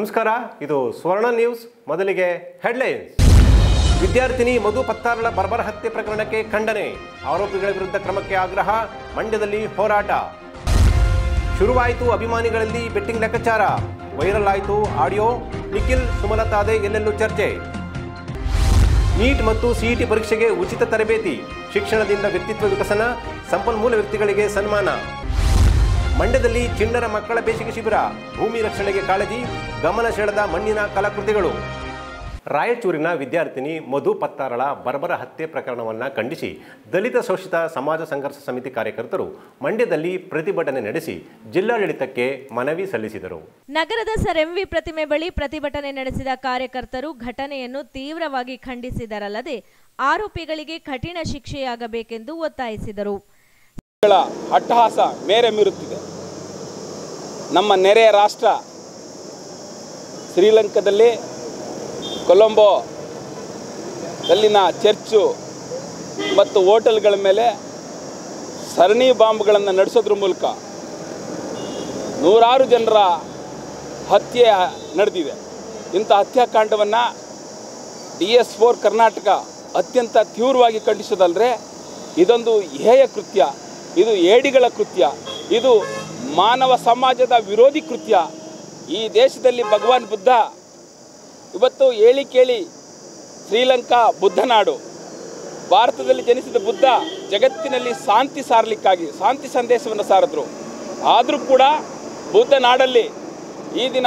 ನಮಸ್ಕಾರ ಇದು ಸ್ವರ್ಣ ನ್ಯೂಸ್ ಮೊದಲಿಗೆ ಹೆಡ್ಲೈನ್ಸ್ ವಿದ್ಯಾರ್ಥಿನಿ ಮಧು ಪತ್ತಾರಳ ಬರ್ಬರ ಹತ್ಯೆ ಪ್ರಕರಣಕ್ಕೆ ಖಂಡನೆ ಆರೋಪಿಗಳ ವಿರುದ್ಧ ಕ್ರಮಕ್ಕೆ ಆಗ್ರಹ ಮಂಡ್ಯದಲ್ಲಿ ಹೋರಾಟ ಶುರುವಾಯಿತು ಅಭಿಮಾನಿಗಳಲ್ಲಿ ಬೆಟ್ಟಿಂಗ್ ಲೆಕ್ಕಾಚಾರ ವೈರಲ್ ಆಯಿತು ಆಡಿಯೋ ನಿಖಿಲ್ ಸುಮಲತಾದೆ ಎಲ್ಲೆಲ್ಲೂ ಚರ್ಚೆ ನೀಟ್ ಮತ್ತು ಸಿಇಟಿ ಪರೀಕ್ಷೆಗೆ ಉಚಿತ ತರಬೇತಿ ಶಿಕ್ಷಣದಿಂದ ವ್ಯಕ್ತಿತ್ವ ವಿಕಸನ ಸಂಪನ್ಮೂಲ ವ್ಯಕ್ತಿಗಳಿಗೆ ಸನ್ಮಾನ ಮಂಡ್ಯದಲ್ಲಿ ಚಿಣ್ಣರ ಮಕ್ಕಳ ಬೇಸಿಗೆ ಶಿಬಿರ ಭೂಮಿ ರಕ್ಷಣೆಗೆ ಕಾಳಜಿ ಗಮನ ಸೆಳೆದ ಮಣ್ಣಿನ ಕಲಾಕೃತಿಗಳು ರಾಯಚೂರಿನ ವಿದ್ಯಾರ್ಥಿನಿ ಮಧು ಪತ್ತಾರಳ ಬರ್ಬರ ಹತ್ಯೆ ಪ್ರಕರಣವನ್ನು ಖಂಡಿಸಿ ದಲಿತ ಶೋಷಿತ ಸಮಾಜ ಸಂಘರ್ಷ ಸಮಿತಿ ಕಾರ್ಯಕರ್ತರು ಮಂಡ್ಯದಲ್ಲಿ ಪ್ರತಿಭಟನೆ ನಡೆಸಿ ಜಿಲ್ಲಾಡಳಿತಕ್ಕೆ ಮನವಿ ಸಲ್ಲಿಸಿದರು ನಗರದ ಸರ್ ಎಂವಿ ಪ್ರತಿಮೆ ಬಳಿ ಪ್ರತಿಭಟನೆ ನಡೆಸಿದ ಕಾರ್ಯಕರ್ತರು ಘಟನೆಯನ್ನು ತೀವ್ರವಾಗಿ ಖಂಡಿಸಿದರಲ್ಲದೆ ಆರೋಪಿಗಳಿಗೆ ಕಠಿಣ ಶಿಕ್ಷೆಯಾಗಬೇಕೆಂದು ಒತ್ತಾಯಿಸಿದರು ಗಳ ಅಟ್ಟಹಾಸ ಮೇರೆ ಮೀರುತ್ತಿದೆ ನಮ್ಮ ನೆರೆಯ ರಾಷ್ಟ್ರ ಶ್ರೀಲಂಕಾದಲ್ಲಿ ಕೊಲಂಬೋ ದಲ್ಲಿನ ಚರ್ಚು ಮತ್ತು ಹೋಟೆಲ್ಗಳ ಮೇಲೆ ಸರಣಿ ಬಾಂಬ್ಗಳನ್ನು ನಡೆಸೋದ್ರ ಮೂಲಕ ನೂರಾರು ಜನರ ಹತ್ಯೆ ನಡೆದಿದೆ ಇಂಥ ಹತ್ಯಾಕಾಂಡವನ್ನು ಡಿ ಎಸ್ ಫೋರ್ ಕರ್ನಾಟಕ ಅತ್ಯಂತ ತೀವ್ರವಾಗಿ ಖಂಡಿಸೋದಲ್ಲದೆ ಇದೊಂದು ಹೇಯ ಕೃತ್ಯ ಇದು ಏಡಿಗಳ ಕೃತ್ಯ ಇದು ಮಾನವ ಸಮಾಜದ ವಿರೋಧಿ ಕೃತ್ಯ ಈ ದೇಶದಲ್ಲಿ ಭಗವಾನ್ ಬುದ್ಧ ಇವತ್ತು ಹೇಳಿ ಕೇಳಿ ಶ್ರೀಲಂಕಾ ಬುದ್ಧನಾಡು ಭಾರತದಲ್ಲಿ ಜನಿಸಿದ ಬುದ್ಧ ಜಗತ್ತಿನಲ್ಲಿ ಶಾಂತಿ ಸಾರಲಿಕ್ಕಾಗಿ ಶಾಂತಿ ಸಂದೇಶವನ್ನು ಸಾರಿದ್ರು ಆದರೂ ಕೂಡ ಬುದ್ಧ ನಾಡಲ್ಲಿ ಈ ದಿನ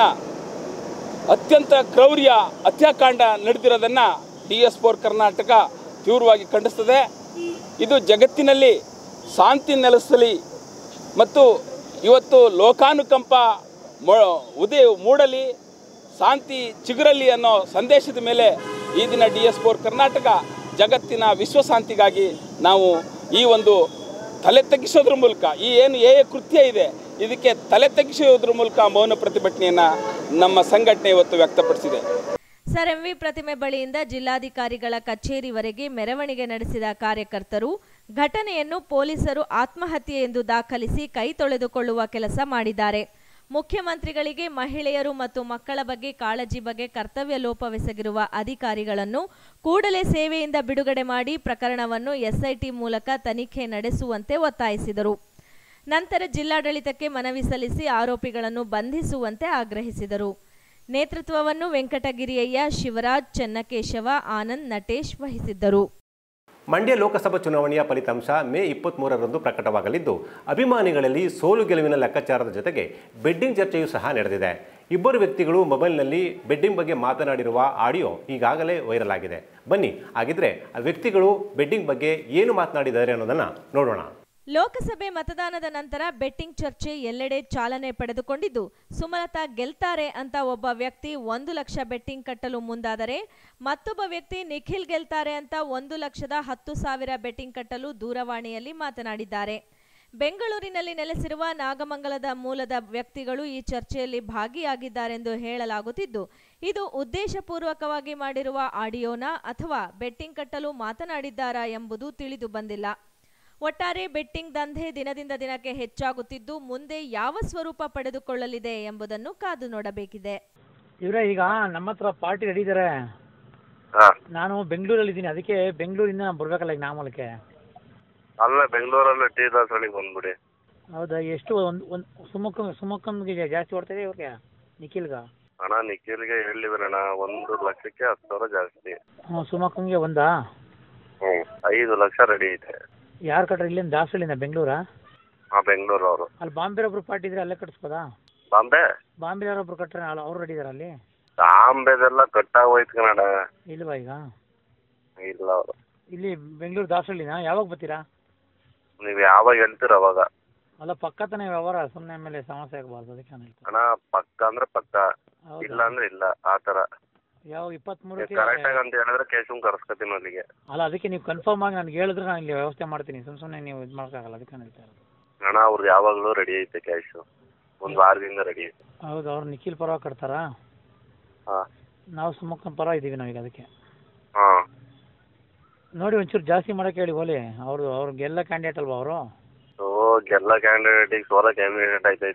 ಅತ್ಯಂತ ಕ್ರೌರ್ಯ ಹತ್ಯಾಕಾಂಡ ನಡೆದಿರೋದನ್ನು ಡಿ ಎಸ್ ಫೋರ್ ಕರ್ನಾಟಕ ತೀವ್ರವಾಗಿ ಖಂಡಿಸ್ತದೆ ಇದು ಜಗತ್ತಿನಲ್ಲಿ ಶಾಂತಿ ನೆಲೆಸಲಿ ಮತ್ತು ಇವತ್ತು ಲೋಕಾನುಕಂಪ ಮೊ ಉದಯ ಮೂಡಲಿ ಶಾಂತಿ ಚಿಗುರಲಿ ಅನ್ನೋ ಸಂದೇಶದ ಮೇಲೆ ಈ ದಿನ ಡಿ ಎಸ್ ಫೋರ್ ಕರ್ನಾಟಕ ಜಗತ್ತಿನ ವಿಶ್ವಶಾಂತಿಗಾಗಿ ನಾವು ಈ ಒಂದು ತಲೆ ತಗ್ಗಿಸೋದ್ರ ಮೂಲಕ ಈ ಏನು ಏ ಕೃತ್ಯ ಇದೆ ಇದಕ್ಕೆ ತಲೆ ತಗ್ಗಿಸೋದ್ರ ಮೂಲಕ ಮೌನ ಪ್ರತಿಭಟನೆಯನ್ನು ನಮ್ಮ ಸಂಘಟನೆ ಇವತ್ತು ವ್ಯಕ್ತಪಡಿಸಿದೆ ಸರ್ ಎಂವಿ ಪ್ರತಿಮೆ ಬಳಿಯಿಂದ ಜಿಲ್ಲಾಧಿಕಾರಿಗಳ ಕಚೇರಿವರೆಗೆ ಮೆರವಣಿಗೆ ನಡೆಸಿದ ಕಾರ್ಯಕರ್ತರು ಘಟನೆಯನ್ನು ಪೊಲೀಸರು ಆತ್ಮಹತ್ಯೆ ಎಂದು ದಾಖಲಿಸಿ ಕೈ ತೊಳೆದುಕೊಳ್ಳುವ ಕೆಲಸ ಮಾಡಿದ್ದಾರೆ ಮುಖ್ಯಮಂತ್ರಿಗಳಿಗೆ ಮಹಿಳೆಯರು ಮತ್ತು ಮಕ್ಕಳ ಬಗ್ಗೆ ಕಾಳಜಿ ಬಗ್ಗೆ ಕರ್ತವ್ಯ ಲೋಪವೆಸಗಿರುವ ಅಧಿಕಾರಿಗಳನ್ನು ಕೂಡಲೇ ಸೇವೆಯಿಂದ ಬಿಡುಗಡೆ ಮಾಡಿ ಪ್ರಕರಣವನ್ನು ಎಸ್ಐಟಿ ಮೂಲಕ ತನಿಖೆ ನಡೆಸುವಂತೆ ಒತ್ತಾಯಿಸಿದರು ನಂತರ ಜಿಲ್ಲಾಡಳಿತಕ್ಕೆ ಮನವಿ ಸಲ್ಲಿಸಿ ಆರೋಪಿಗಳನ್ನು ಬಂಧಿಸುವಂತೆ ಆಗ್ರಹಿಸಿದರು ನೇತೃತ್ವವನ್ನು ವೆಂಕಟಗಿರಿಯಯ್ಯ ಶಿವರಾಜ್ ಚೆನ್ನಕೇಶವ ಆನಂದ್ ನಟೇಶ್ ವಹಿಸಿದ್ದರು ಮಂಡ್ಯ ಲೋಕಸಭಾ ಚುನಾವಣೆಯ ಫಲಿತಾಂಶ ಮೇ ಇಪ್ಪತ್ತ್ಮೂರರಂದು ಪ್ರಕಟವಾಗಲಿದ್ದು ಅಭಿಮಾನಿಗಳಲ್ಲಿ ಸೋಲು ಗೆಲುವಿನ ಲೆಕ್ಕಾಚಾರದ ಜೊತೆಗೆ ಬೆಡ್ಡಿಂಗ್ ಚರ್ಚೆಯೂ ಸಹ ನಡೆದಿದೆ ಇಬ್ಬರು ವ್ಯಕ್ತಿಗಳು ಮೊಬೈಲ್ನಲ್ಲಿ ಬೆಡ್ಡಿಂಗ್ ಬಗ್ಗೆ ಮಾತನಾಡಿರುವ ಆಡಿಯೋ ಈಗಾಗಲೇ ವೈರಲ್ ಆಗಿದೆ ಬನ್ನಿ ಹಾಗಿದ್ರೆ ಆ ವ್ಯಕ್ತಿಗಳು ಬೆಡ್ಡಿಂಗ್ ಬಗ್ಗೆ ಏನು ಮಾತನಾಡಿದ್ದಾರೆ ಅನ್ನೋದನ್ನು ನೋಡೋಣ ಲೋಕಸಭೆ ಮತದಾನದ ನಂತರ ಬೆಟ್ಟಿಂಗ್ ಚರ್ಚೆ ಎಲ್ಲೆಡೆ ಚಾಲನೆ ಪಡೆದುಕೊಂಡಿದ್ದು ಸುಮಲತಾ ಗೆಲ್ತಾರೆ ಅಂತ ಒಬ್ಬ ವ್ಯಕ್ತಿ ಒಂದು ಲಕ್ಷ ಬೆಟ್ಟಿಂಗ್ ಕಟ್ಟಲು ಮುಂದಾದರೆ ಮತ್ತೊಬ್ಬ ವ್ಯಕ್ತಿ ನಿಖಿಲ್ ಗೆಲ್ತಾರೆ ಅಂತ ಒಂದು ಲಕ್ಷದ ಹತ್ತು ಸಾವಿರ ಬೆಟ್ಟಿಂಗ್ ಕಟ್ಟಲು ದೂರವಾಣಿಯಲ್ಲಿ ಮಾತನಾಡಿದ್ದಾರೆ ಬೆಂಗಳೂರಿನಲ್ಲಿ ನೆಲೆಸಿರುವ ನಾಗಮಂಗಲದ ಮೂಲದ ವ್ಯಕ್ತಿಗಳು ಈ ಚರ್ಚೆಯಲ್ಲಿ ಭಾಗಿಯಾಗಿದ್ದಾರೆಂದು ಹೇಳಲಾಗುತ್ತಿದ್ದು ಇದು ಉದ್ದೇಶಪೂರ್ವಕವಾಗಿ ಮಾಡಿರುವ ಆಡಿಯೋನಾ ಅಥವಾ ಬೆಟ್ಟಿಂಗ್ ಕಟ್ಟಲು ಮಾತನಾಡಿದ್ದಾರಾ ಎಂಬುದು ತಿಳಿದು ಬಂದಿಲ್ಲ ಒಟ್ಟಾರೆ ಬೆಟ್ಟಿಂಗ್ ದಂಧೆ ದಿನದಿಂದ ದಿನಕ್ಕೆ ಹೆಚ್ಚಾಗುತ್ತಿದ್ದು ಮುಂದೆ ಯಾವ ಸ್ವರೂಪ ಪಡೆದುಕೊಳ್ಳಲಿದೆ ಎಂಬುದನ್ನು ಕಾದು ನೋಡಬೇಕಿದೆ ಇವರೇ ಈಗ ನಮ್ಮ ಹತ್ರ ಪಾರ್ಟಿ ರೆಡಿ ಇದ್ದಾರೆ ಹಾ ನಾನು ಬೆಂಗಳೂರಲ್ಲಿ ಇದ್ದೀನಿ ಅದಕ್ಕೆ ಬೆಂಗಳೂರಿಂದ ಬರ್ಬೇಕಲ್ಲ ಈಗ ನಾಮಲಕ್ಕೆ ಅಲ್ಲೇ ಬೆಂಗಳೂರಲ್ಲಿ ಟಿ ದಾಸಳಿಗೆ ಬಂದ್ಬಿಡಿ ಹೌದಾ ಎಷ್ಟು ಒಂದು ಒಂದು ಸುಮಕ್ಕ ಸುಮಕ್ಕಂಗೆ ಜಾಸ್ತಿ ಓಡ್ತಾ ಇದೆ ಇವ್ರಿಗೆ ನಿಖಿಲ್ಗ ಅಣ್ಣ ನಿಖಿಲ್ಗೆ ಹೇಳಿದ್ರಣ್ಣ ಒಂದು ಲಕ್ಷಕ್ಕೆ ಹತ್ತು ಸಾವಿರ ಜಾಸ್ತಿ ಹ್ಞೂ ಸುಮಕ್ಕಂಗೆ ಒಂದಾ ಹ್ಞೂ ಐದು ಲಕ್ಷ ರೆಡಿ ಐತೆ ಯಾರು ಕಟ್ರೆ ಇಲ್ಲಿಂದ ದಾಸಳಿಂದ ಬೆಂಗಳೂರಾ ಹಾಂ ಬೆಂಗಳೂರು ಅವರು ಅಲ್ಲಿ ಬಾಂಬೆ ಒಬ್ರು ಪಾರ್ಟಿ ಇದ್ರೆ ಅಲ್ಲೇ ಕಟ್ಸ್ಬೋದಾ ಬಾಂಬೆ ಬಾಂಬೆ ಒಬ್ರು ಕಟ್ರೆ ಅವ್ರು ರೆಡಿ ಇದಾರೆ ಅಲ್ಲಿ ಬಾಂಬೆದೆಲ್ಲ ಕಟ್ಟಾಗೋಯ್ತು ಕನ್ನಡ ಇಲ್ವಾ ಈಗ ಇಲ್ಲ ಅವರು ಇಲ್ಲಿ ಬೆಂಗಳೂರು ದಾಸಹಳ್ಳಿನಾ ಯಾವಾಗ ಬರ್ತೀರಾ ನೀವು ಯಾವಾಗ ಹೇಳ್ತೀರ ಅವಾಗ ಅಲ್ಲ ಪಕ್ಕ ತಾನೇ ವ್ಯವಹಾರ ಸುಮ್ಮನೆ ಮೇಲೆ ಸಮಸ್ಯೆ ಆಗಬಾರ್ದು ಅದಕ್ಕೆ ನಾನು ಹೇಳ್ತೀನಿ ಅಣ್ಣ ಪಕ್ಕ ಅಂದ್ರೆ ಪಕ್ಕ ಇಲ್ಲ ಹೌದಾ ಅಂದ್ರೆ ಇಲ್ಲ ಆ ಥರ ಯಾವ ಇಪ್ಪತ್ತ್ಮೂರಕ್ಕೆ ಕರೆಕ್ಟಾಗಿ ಅಂತ ಹೇಳಿದ್ರೆ ಕೇಶವ್ ಕರ್ಸ್ಕೊತೀನಿ ಅಲ್ಲಿಗೆ ಅಲ್ಲ ಅದಕ್ಕೆ ನೀವು ಕನ್ಫರ್ಮ್ ಆಗಿ ನನಗೆ ಹೇಳಿದ್ರೆ ನಾನು ಇಲ್ಲಿ ವ್ಯವಸ್ಥೆ ಮಾಡ್ತೀನಿ ಸುಮ್ಮನೆ ಸುಮ್ಮನೆ ನೀವು ಇದು ಮಾಡೋಕ್ಕಾಗಲ್ಲ ಅದಕ್ಕೆ ನಾನು ಹೇಳ್ತಾ ಇರೋದು ಅಣ್ಣ ಅವ್ರದ್ದು ಯಾವಾಗಲೂ ರೆಡಿ ಐತೆ ಕ್ಯಾಶು ಒಂದು ವಾರದಿಂದ ರೆಡಿ ಐತೆ ಹೌದು ಅವ್ರು ನಿಖಿಲ್ ಪರವಾಗಿ ಕಟ್ತಾರಾ ಹಾಂ ನಾವು ಸುಮಕ್ಕನ ಪರ ಇದ್ದೀವಿ ನಾವೀಗ ಅದಕ್ಕೆ ಹಾಂ ನೋಡಿ ಒಂಚೂರು ಜಾಸ್ತಿ ಮಾಡೋಕೆ ಹೇಳಿ ಓಲಿ ಅವರು ಅವ್ರಿಗೆಲ್ಲ ಕ್ಯಾಂಡಿಡೇಟ್ ಅಲ್ವಾ ಅವರು ಓ ಗೆಲ್ಲ ಕ್ಯಾಂಡಿಡೇಟಿಗೆ ಸೋಲ ಕ್ಯಾಂಡಿಡೇಟ್ ಆಯ್ತೈತೆ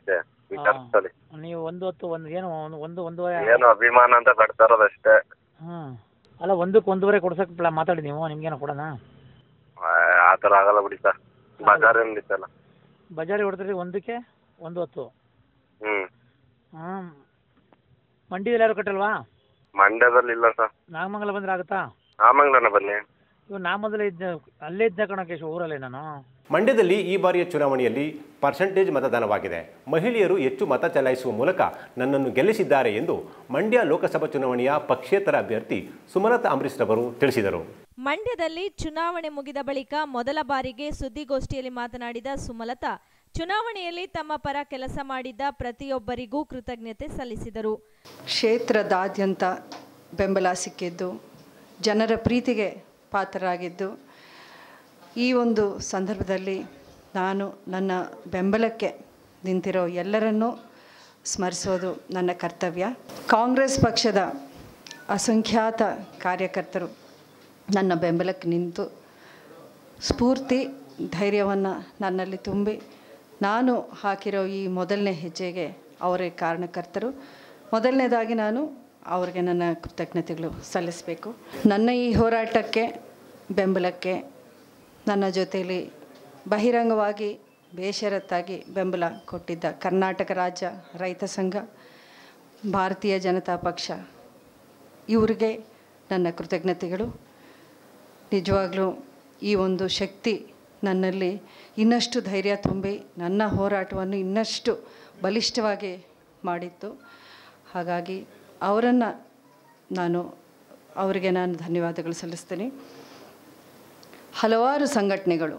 ವಿಚಾರಿಸ್ಕೊಳ್ಳಿ ನೀವು ಒಂದು ಹೊತ್ತು ಒಂದು ಏನು ಒಂದು ಒಂದು ಒಂದೂವರೆ ಏನು ಅಭಿಮಾನ ಅಂತ ಕಟ್ತಾ ಇರೋದಷ್ಟೇ ಹ್ಞೂ ಅಲ್ಲ ಒಂದಕ್ಕೆ ಒಂದೂವರೆ ಕೊಡ್ಸಕ್ಕೆ ಪ್ಲಾ ಮಾತಾಡಿ ನೀವು ನಿಮ್ಗೇನೋ ಕೊಡೋಣ ಆ ಆ ಥರ ಆಗಲ್ಲ ಬಿಡಿ ಸರ್ ಬಜಾರ್ ಏನು ನಡೀತಲ್ಲ ಬಜಾರಿ ಹೊಡೆದ್ರಿ ಒಂದಕ್ಕೆ ಒಂದು ಹೊತ್ತು ಹ್ಞೂ ಹ್ಞೂ ಮಂಡಿಯಲ್ಲಿ ಯಾರು ಕಟ್ಟಲ್ವಾ ಮಂಡ್ಯದಲ್ಲಿ ಇಲ್ಲ ಸರ್ ನಾಗಮಂಗಲ ಬಂದ್ರೆ ಆಗುತ್ತಾ ಆಮಂಗ್ಲನ ಬನ್ನಿ ಇವ್ ನಾ ಮೊದಲೇ ಇದ್ದ ಅಲ್ಲೇ ಇದ್ದ ಕಣಕೇಶ್ ಊರಲ್ಲೇ ನಾನು ಮಂಡ್ಯದಲ್ಲಿ ಈ ಬಾರಿಯ ಚುನಾವಣೆಯಲ್ಲಿ ಪರ್ಸೆಂಟೇಜ್ ಮತದಾನವಾಗಿದೆ ಮಹಿಳೆಯರು ಹೆಚ್ಚು ಮತ ಚಲಾಯಿಸುವ ಮೂಲಕ ನನ್ನನ್ನು ಗೆಲ್ಲಿಸಿದ್ದಾರೆ ಎಂದು ಮಂಡ್ಯ ಲೋಕಸಭಾ ಚುನಾವಣೆಯ ಪಕ್ಷೇತರ ಅಭ್ಯರ್ಥಿ ಸುಮಲತಾ ಅಂಬರೀಶ್ ರವರು ತಿಳಿಸಿದರು ಮಂಡ್ಯದಲ್ಲಿ ಚುನಾವಣೆ ಮುಗಿದ ಬಳಿಕ ಮೊದಲ ಬಾರಿಗೆ ಸುದ್ದಿಗೋಷ್ಠಿಯಲ್ಲಿ ಮಾತನಾಡಿದ ಸುಮಲತಾ ಚುನಾವಣೆಯಲ್ಲಿ ತಮ್ಮ ಪರ ಕೆಲಸ ಮಾಡಿದ್ದ ಪ್ರತಿಯೊಬ್ಬರಿಗೂ ಕೃತಜ್ಞತೆ ಸಲ್ಲಿಸಿದರು ಕ್ಷೇತ್ರದಾದ್ಯಂತ ಬೆಂಬಲ ಸಿಕ್ಕಿದ್ದು ಜನರ ಪ್ರೀತಿಗೆ ಪಾತ್ರರಾಗಿದ್ದು ಈ ಒಂದು ಸಂದರ್ಭದಲ್ಲಿ ನಾನು ನನ್ನ ಬೆಂಬಲಕ್ಕೆ ನಿಂತಿರೋ ಎಲ್ಲರನ್ನೂ ಸ್ಮರಿಸೋದು ನನ್ನ ಕರ್ತವ್ಯ ಕಾಂಗ್ರೆಸ್ ಪಕ್ಷದ ಅಸಂಖ್ಯಾತ ಕಾರ್ಯಕರ್ತರು ನನ್ನ ಬೆಂಬಲಕ್ಕೆ ನಿಂತು ಸ್ಫೂರ್ತಿ ಧೈರ್ಯವನ್ನು ನನ್ನಲ್ಲಿ ತುಂಬಿ ನಾನು ಹಾಕಿರೋ ಈ ಮೊದಲನೇ ಹೆಜ್ಜೆಗೆ ಅವರೇ ಕಾರಣಕರ್ತರು ಮೊದಲನೇದಾಗಿ ನಾನು ಅವರಿಗೆ ನನ್ನ ಕೃತಜ್ಞತೆಗಳು ಸಲ್ಲಿಸಬೇಕು ನನ್ನ ಈ ಹೋರಾಟಕ್ಕೆ ಬೆಂಬಲಕ್ಕೆ ನನ್ನ ಜೊತೆಯಲ್ಲಿ ಬಹಿರಂಗವಾಗಿ ಬೇಷರತ್ತಾಗಿ ಬೆಂಬಲ ಕೊಟ್ಟಿದ್ದ ಕರ್ನಾಟಕ ರಾಜ್ಯ ರೈತ ಸಂಘ ಭಾರತೀಯ ಜನತಾ ಪಕ್ಷ ಇವರಿಗೆ ನನ್ನ ಕೃತಜ್ಞತೆಗಳು ನಿಜವಾಗ್ಲೂ ಈ ಒಂದು ಶಕ್ತಿ ನನ್ನಲ್ಲಿ ಇನ್ನಷ್ಟು ಧೈರ್ಯ ತುಂಬಿ ನನ್ನ ಹೋರಾಟವನ್ನು ಇನ್ನಷ್ಟು ಬಲಿಷ್ಠವಾಗಿ ಮಾಡಿತ್ತು ಹಾಗಾಗಿ ಅವರನ್ನು ನಾನು ಅವರಿಗೆ ನಾನು ಧನ್ಯವಾದಗಳು ಸಲ್ಲಿಸ್ತೀನಿ ಹಲವಾರು ಸಂಘಟನೆಗಳು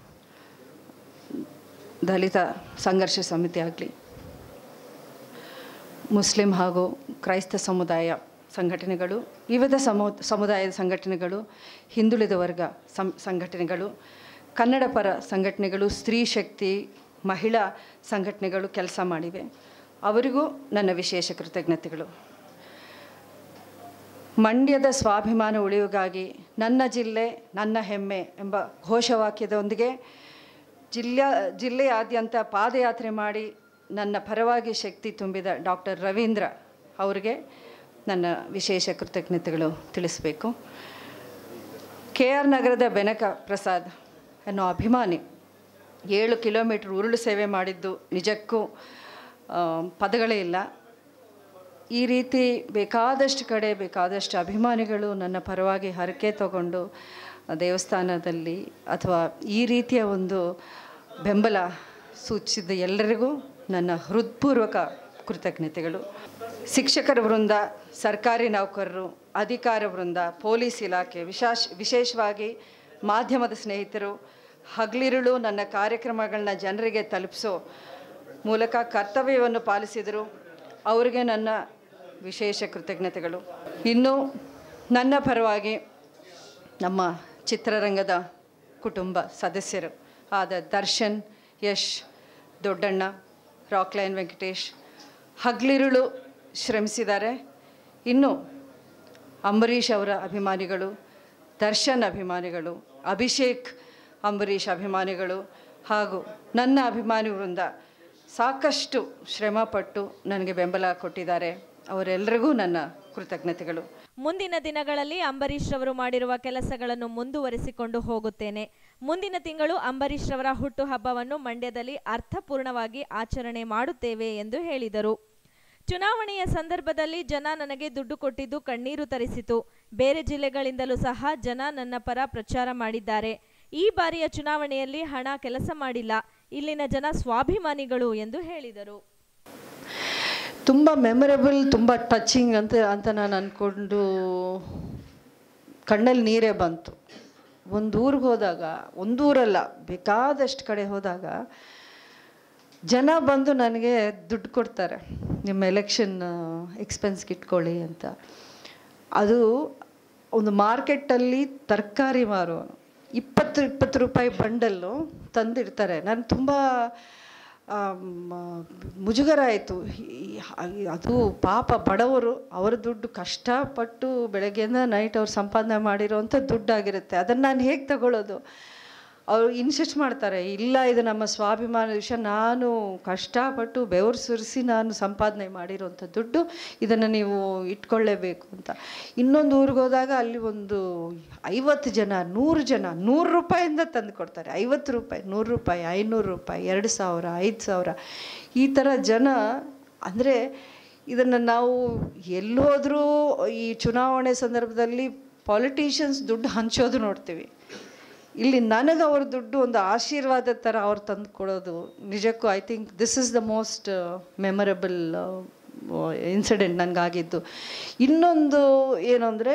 ದಲಿತ ಸಂಘರ್ಷ ಸಮಿತಿ ಆಗಲಿ ಮುಸ್ಲಿಂ ಹಾಗೂ ಕ್ರೈಸ್ತ ಸಮುದಾಯ ಸಂಘಟನೆಗಳು ವಿವಿಧ ಸಮು ಸಮುದಾಯದ ಸಂಘಟನೆಗಳು ಹಿಂದುಳಿದ ವರ್ಗ ಸಂ ಸಂಘಟನೆಗಳು ಕನ್ನಡ ಪರ ಸಂಘಟನೆಗಳು ಸ್ತ್ರೀ ಶಕ್ತಿ ಮಹಿಳಾ ಸಂಘಟನೆಗಳು ಕೆಲಸ ಮಾಡಿವೆ ಅವರಿಗೂ ನನ್ನ ವಿಶೇಷ ಕೃತಜ್ಞತೆಗಳು ಮಂಡ್ಯದ ಸ್ವಾಭಿಮಾನ ಉಳಿವಿಗಾಗಿ ನನ್ನ ಜಿಲ್ಲೆ ನನ್ನ ಹೆಮ್ಮೆ ಎಂಬ ಘೋಷವಾಕ್ಯದೊಂದಿಗೆ ಜಿಲ್ಲೆ ಜಿಲ್ಲೆಯಾದ್ಯಂತ ಪಾದಯಾತ್ರೆ ಮಾಡಿ ನನ್ನ ಪರವಾಗಿ ಶಕ್ತಿ ತುಂಬಿದ ಡಾಕ್ಟರ್ ರವೀಂದ್ರ ಅವರಿಗೆ ನನ್ನ ವಿಶೇಷ ಕೃತಜ್ಞತೆಗಳು ತಿಳಿಸಬೇಕು ಕೆ ಆರ್ ನಗರದ ಬೆನಕ ಪ್ರಸಾದ್ ಅನ್ನೋ ಅಭಿಮಾನಿ ಏಳು ಕಿಲೋಮೀಟ್ರ್ ಉರುಳು ಸೇವೆ ಮಾಡಿದ್ದು ನಿಜಕ್ಕೂ ಆ, ಪದಗಳೇ ಇಲ್ಲ ಈ ರೀತಿ ಬೇಕಾದಷ್ಟು ಕಡೆ ಬೇಕಾದಷ್ಟು ಅಭಿಮಾನಿಗಳು ನನ್ನ ಪರವಾಗಿ ಹರಕೆ ತಗೊಂಡು ದೇವಸ್ಥಾನದಲ್ಲಿ ಅಥವಾ ಈ ರೀತಿಯ ಒಂದು ಬೆಂಬಲ ಸೂಚಿಸಿದ ಎಲ್ಲರಿಗೂ ನನ್ನ ಹೃತ್ಪೂರ್ವಕ ಕೃತಜ್ಞತೆಗಳು ಶಿಕ್ಷಕರ ವೃಂದ ಸರ್ಕಾರಿ ನೌಕರರು ಅಧಿಕಾರ ವೃಂದ ಪೊಲೀಸ್ ಇಲಾಖೆ ವಿಶಾಶ್ ವಿಶೇಷವಾಗಿ ಮಾಧ್ಯಮದ ಸ್ನೇಹಿತರು ಹಗಲಿರುಳು ನನ್ನ ಕಾರ್ಯಕ್ರಮಗಳನ್ನ ಜನರಿಗೆ ತಲುಪಿಸೋ ಮೂಲಕ ಕರ್ತವ್ಯವನ್ನು ಪಾಲಿಸಿದರು ಅವರಿಗೆ ನನ್ನ ವಿಶೇಷ ಕೃತಜ್ಞತೆಗಳು ಇನ್ನು ನನ್ನ ಪರವಾಗಿ ನಮ್ಮ ಚಿತ್ರರಂಗದ ಕುಟುಂಬ ಸದಸ್ಯರು ಆದ ದರ್ಶನ್ ಯಶ್ ದೊಡ್ಡಣ್ಣ ರಾಕ್ಲೈನ್ ವೆಂಕಟೇಶ್ ಹಗಲಿರುಳು ಶ್ರಮಿಸಿದ್ದಾರೆ ಇನ್ನು ಅಂಬರೀಷ್ ಅವರ ಅಭಿಮಾನಿಗಳು ದರ್ಶನ್ ಅಭಿಮಾನಿಗಳು ಅಭಿಷೇಕ್ ಅಂಬರೀಷ್ ಅಭಿಮಾನಿಗಳು ಹಾಗೂ ನನ್ನ ಅಭಿಮಾನಿ ವೃಂದ ಸಾಕಷ್ಟು ಶ್ರಮಪಟ್ಟು ನನಗೆ ಬೆಂಬಲ ಕೊಟ್ಟಿದ್ದಾರೆ ಅವರೆಲ್ಲರಿಗೂ ನನ್ನ ಕೃತಜ್ಞತೆಗಳು ಮುಂದಿನ ದಿನಗಳಲ್ಲಿ ಅಂಬರೀಶ್ ರವರು ಮಾಡಿರುವ ಕೆಲಸಗಳನ್ನು ಮುಂದುವರಿಸಿಕೊಂಡು ಹೋಗುತ್ತೇನೆ ಮುಂದಿನ ತಿಂಗಳು ಅಂಬರೀಶ್ ರವರ ಹುಟ್ಟುಹಬ್ಬವನ್ನು ಮಂಡ್ಯದಲ್ಲಿ ಅರ್ಥಪೂರ್ಣವಾಗಿ ಆಚರಣೆ ಮಾಡುತ್ತೇವೆ ಎಂದು ಹೇಳಿದರು ಚುನಾವಣೆಯ ಸಂದರ್ಭದಲ್ಲಿ ಜನ ನನಗೆ ದುಡ್ಡು ಕೊಟ್ಟಿದ್ದು ಕಣ್ಣೀರು ತರಿಸಿತು ಬೇರೆ ಜಿಲ್ಲೆಗಳಿಂದಲೂ ಸಹ ಜನ ನನ್ನ ಪರ ಪ್ರಚಾರ ಮಾಡಿದ್ದಾರೆ ಈ ಬಾರಿಯ ಚುನಾವಣೆಯಲ್ಲಿ ಹಣ ಕೆಲಸ ಮಾಡಿಲ್ಲ ಇಲ್ಲಿನ ಜನ ಸ್ವಾಭಿಮಾನಿಗಳು ಎಂದು ಹೇಳಿದರು ತುಂಬ ಮೆಮೊರೇಬಲ್ ತುಂಬ ಟಚಿಂಗ್ ಅಂತ ಅಂತ ನಾನು ಅಂದ್ಕೊಂಡು ಕಣ್ಣಲ್ಲಿ ನೀರೇ ಬಂತು ಒಂದು ಊರಿಗೆ ಹೋದಾಗ ಒಂದೂರಲ್ಲ ಬೇಕಾದಷ್ಟು ಕಡೆ ಹೋದಾಗ ಜನ ಬಂದು ನನಗೆ ದುಡ್ಡು ಕೊಡ್ತಾರೆ ನಿಮ್ಮ ಎಲೆಕ್ಷನ್ ಎಕ್ಸ್ಪೆನ್ಸ್ಗೆ ಇಟ್ಕೊಳ್ಳಿ ಅಂತ ಅದು ಒಂದು ಮಾರ್ಕೆಟಲ್ಲಿ ತರಕಾರಿ ಮಾರುವನು ಇಪ್ಪತ್ತು ಇಪ್ಪತ್ತು ರೂಪಾಯಿ ಬಂಡಲ್ಲು ತಂದಿರ್ತಾರೆ ನಾನು ತುಂಬ ಆಮ್, ಮುಜುಗರ ಆಯಿತು ಅದು ಪಾಪ ಬಡವರು ಅವರ ದುಡ್ಡು ಕಷ್ಟಪಟ್ಟು ಬೆಳಗ್ಗೆಯಿಂದ ನೈಟ್ ಅವ್ರು ಸಂಪಾದನೆ ಮಾಡಿರೋವಂಥ ದುಡ್ಡಾಗಿರುತ್ತೆ ಅದನ್ನು ನಾನು ಹೇಗೆ ತಗೊಳ್ಳೋದು ಅವರು ಇನ್ಸಿಸ್ಟ್ ಮಾಡ್ತಾರೆ ಇಲ್ಲ ಇದು ನಮ್ಮ ಸ್ವಾಭಿಮಾನ ವಿಷಯ ನಾನು ಕಷ್ಟಪಟ್ಟು ಬೆವರು ಸುರಿಸಿ ನಾನು ಸಂಪಾದನೆ ಮಾಡಿರೋಂಥ ದುಡ್ಡು ಇದನ್ನು ನೀವು ಇಟ್ಕೊಳ್ಳೇಬೇಕು ಅಂತ ಇನ್ನೊಂದು ಊರಿಗೆ ಹೋದಾಗ ಅಲ್ಲಿ ಒಂದು ಐವತ್ತು ಜನ ನೂರು ಜನ ನೂರು ರೂಪಾಯಿಂದ ತಂದು ಕೊಡ್ತಾರೆ ಐವತ್ತು ರೂಪಾಯಿ ನೂರು ರೂಪಾಯಿ ಐನೂರು ರೂಪಾಯಿ ಎರಡು ಸಾವಿರ ಐದು ಸಾವಿರ ಈ ಥರ ಜನ ಅಂದರೆ ಇದನ್ನು ನಾವು ಎಲ್ಲೋದ್ರೂ ಈ ಚುನಾವಣೆ ಸಂದರ್ಭದಲ್ಲಿ ಪಾಲಿಟಿಷಿಯನ್ಸ್ ದುಡ್ಡು ಹಂಚೋದು ನೋಡ್ತೀವಿ ಇಲ್ಲಿ ನನಗೆ ಅವ್ರ ದುಡ್ಡು ಒಂದು ಆಶೀರ್ವಾದ ಥರ ಅವ್ರು ತಂದು ಕೊಡೋದು ನಿಜಕ್ಕೂ I think this is the most memorable incident ನನಗಾಗಿದ್ದು ಇನ್ನೊಂದು ಏನು ಅಂದರೆ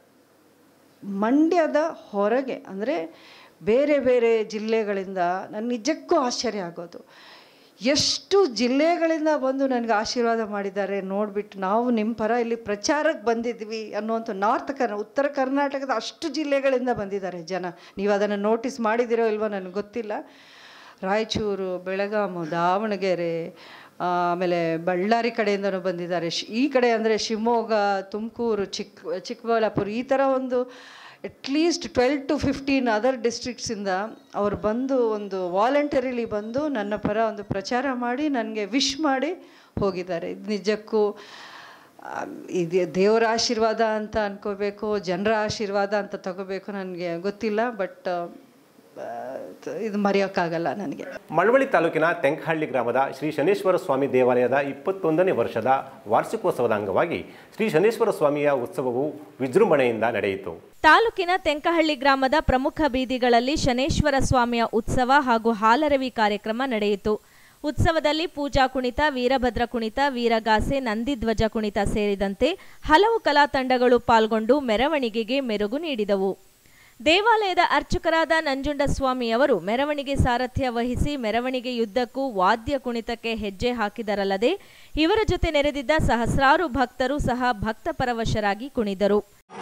ಮಂಡ್ಯದ ಹೊರಗೆ ಅಂದರೆ ಬೇರೆ ಬೇರೆ ಜಿಲ್ಲೆಗಳಿಂದ ನನ್ನ ನಿಜಕ್ಕೂ ಆಶ್ಚರ್ಯ ಆಗೋದು ಎಷ್ಟು ಜಿಲ್ಲೆಗಳಿಂದ ಬಂದು ನನಗೆ ಆಶೀರ್ವಾದ ಮಾಡಿದ್ದಾರೆ ನೋಡಿಬಿಟ್ಟು ನಾವು ನಿಮ್ಮ ಪರ ಇಲ್ಲಿ ಪ್ರಚಾರಕ್ಕೆ ಬಂದಿದ್ವಿ ಅನ್ನುವಂಥ ನಾರ್ತ್ ಕರ್ನಾ ಉತ್ತರ ಕರ್ನಾಟಕದ ಅಷ್ಟು ಜಿಲ್ಲೆಗಳಿಂದ ಬಂದಿದ್ದಾರೆ ಜನ ನೀವು ಅದನ್ನು ನೋಟಿಸ್ ಮಾಡಿದಿರೋ ಇಲ್ವೋ ನನಗೆ ಗೊತ್ತಿಲ್ಲ ರಾಯಚೂರು ಬೆಳಗಾಮು ದಾವಣಗೆರೆ ಆಮೇಲೆ ಬಳ್ಳಾರಿ ಕಡೆಯಿಂದನೂ ಬಂದಿದ್ದಾರೆ ಶ್- ಈ ಕಡೆ ಅಂದರೆ ಶಿವಮೊಗ್ಗ ತುಮಕೂರು ಚಿಕ್ಕ ಚಿಕ್ಕಬಳ್ಳಾಪುರ ಈ ಥರ ಒಂದು at least twelve to fifteen other ಡಿಸ್ಟ್ರಿಕ್ಟ್ಸಿಂದ ಅವ್ರು ಬಂದು ಒಂದು ವಾಲಂಟರಿಲಿ ಬಂದು ನನ್ನ ಪರ ಒಂದು ಪ್ರಚಾರ ಮಾಡಿ ನನಗೆ ವಿಶ್ ಮಾಡಿ ಹೋಗಿದ್ದಾರೆ ಇದು ನಿಜಕ್ಕೂ ಆ, ಇದು ದೇವರ ಆಶೀರ್ವಾದ ಅಂತ ಅನ್ಕೋಬೇಕು ಜನರ ಆಶೀರ್ವಾದ ಅಂತ ತಗೋಬೇಕು ನನಗೆ ಗೊತ್ತಿಲ್ಲ ಬಟ್ ಇದು ಮರೆಯೋಕ್ಕಾಗಲ್ಲ ನನಗೆ ಮಳವಳ್ಳಿ ತಾಲೂಕಿನ ತೆಂಕಹಳ್ಳಿ ಗ್ರಾಮದ ಶ್ರೀ ಶನೇಶ್ವರ ಸ್ವಾಮಿ ದೇವಾಲಯದ ಇಪ್ಪತ್ತೊಂದನೇ ವರ್ಷದ ವಾರ್ಷಿಕೋತ್ಸವದ ಅಂಗವಾಗಿ ಶ್ರೀ ಶನೇಶ್ವರ ಸ್ವಾಮಿಯ ಉತ್ಸವವು ವಿಜೃಂಭಣೆಯಿಂದ ನಡೆಯಿತು ತಾಲೂಕಿನ ತೆಂಕಹಳ್ಳಿ ಗ್ರಾಮದ ಪ್ರಮುಖ ಬೀದಿಗಳಲ್ಲಿ ಶನೇಶ್ವರ ಸ್ವಾಮಿಯ ಉತ್ಸವ ಹಾಗೂ ಹಾಲರವಿ ಕಾರ್ಯಕ್ರಮ ನಡೆಯಿತು ಉತ್ಸವದಲ್ಲಿ ಪೂಜಾ ಕುಣಿತ ವೀರಭದ್ರ ಕುಣಿತ ವೀರಗಾಸೆ ನಂದಿಧ್ವಜ ಕುಣಿತ ಸೇರಿದಂತೆ ಹಲವು ಕಲಾ ತಂಡಗಳು ಪಾಲ್ಗೊಂಡು ಮೆರವಣಿಗೆಗೆ ಮೆರುಗು ನೀಡಿದವು ದೇವಾಲಯದ ಅರ್ಚಕರಾದ ನಂಜುಂಡಸ್ವಾಮಿಯವರು ಮೆರವಣಿಗೆ ಸಾರಥ್ಯ ವಹಿಸಿ ಮೆರವಣಿಗೆಯುದ್ದಕ್ಕೂ ವಾದ್ಯ ಕುಣಿತಕ್ಕೆ ಹೆಜ್ಜೆ ಹಾಕಿದರಲ್ಲದೆ ಇವರ ಜೊತೆ ನೆರೆದಿದ್ದ ಸಹಸ್ರಾರು ಭಕ್ತರು ಸಹ ಭಕ್ತ ಪರವಶರಾಗಿ ಕುಣಿದರು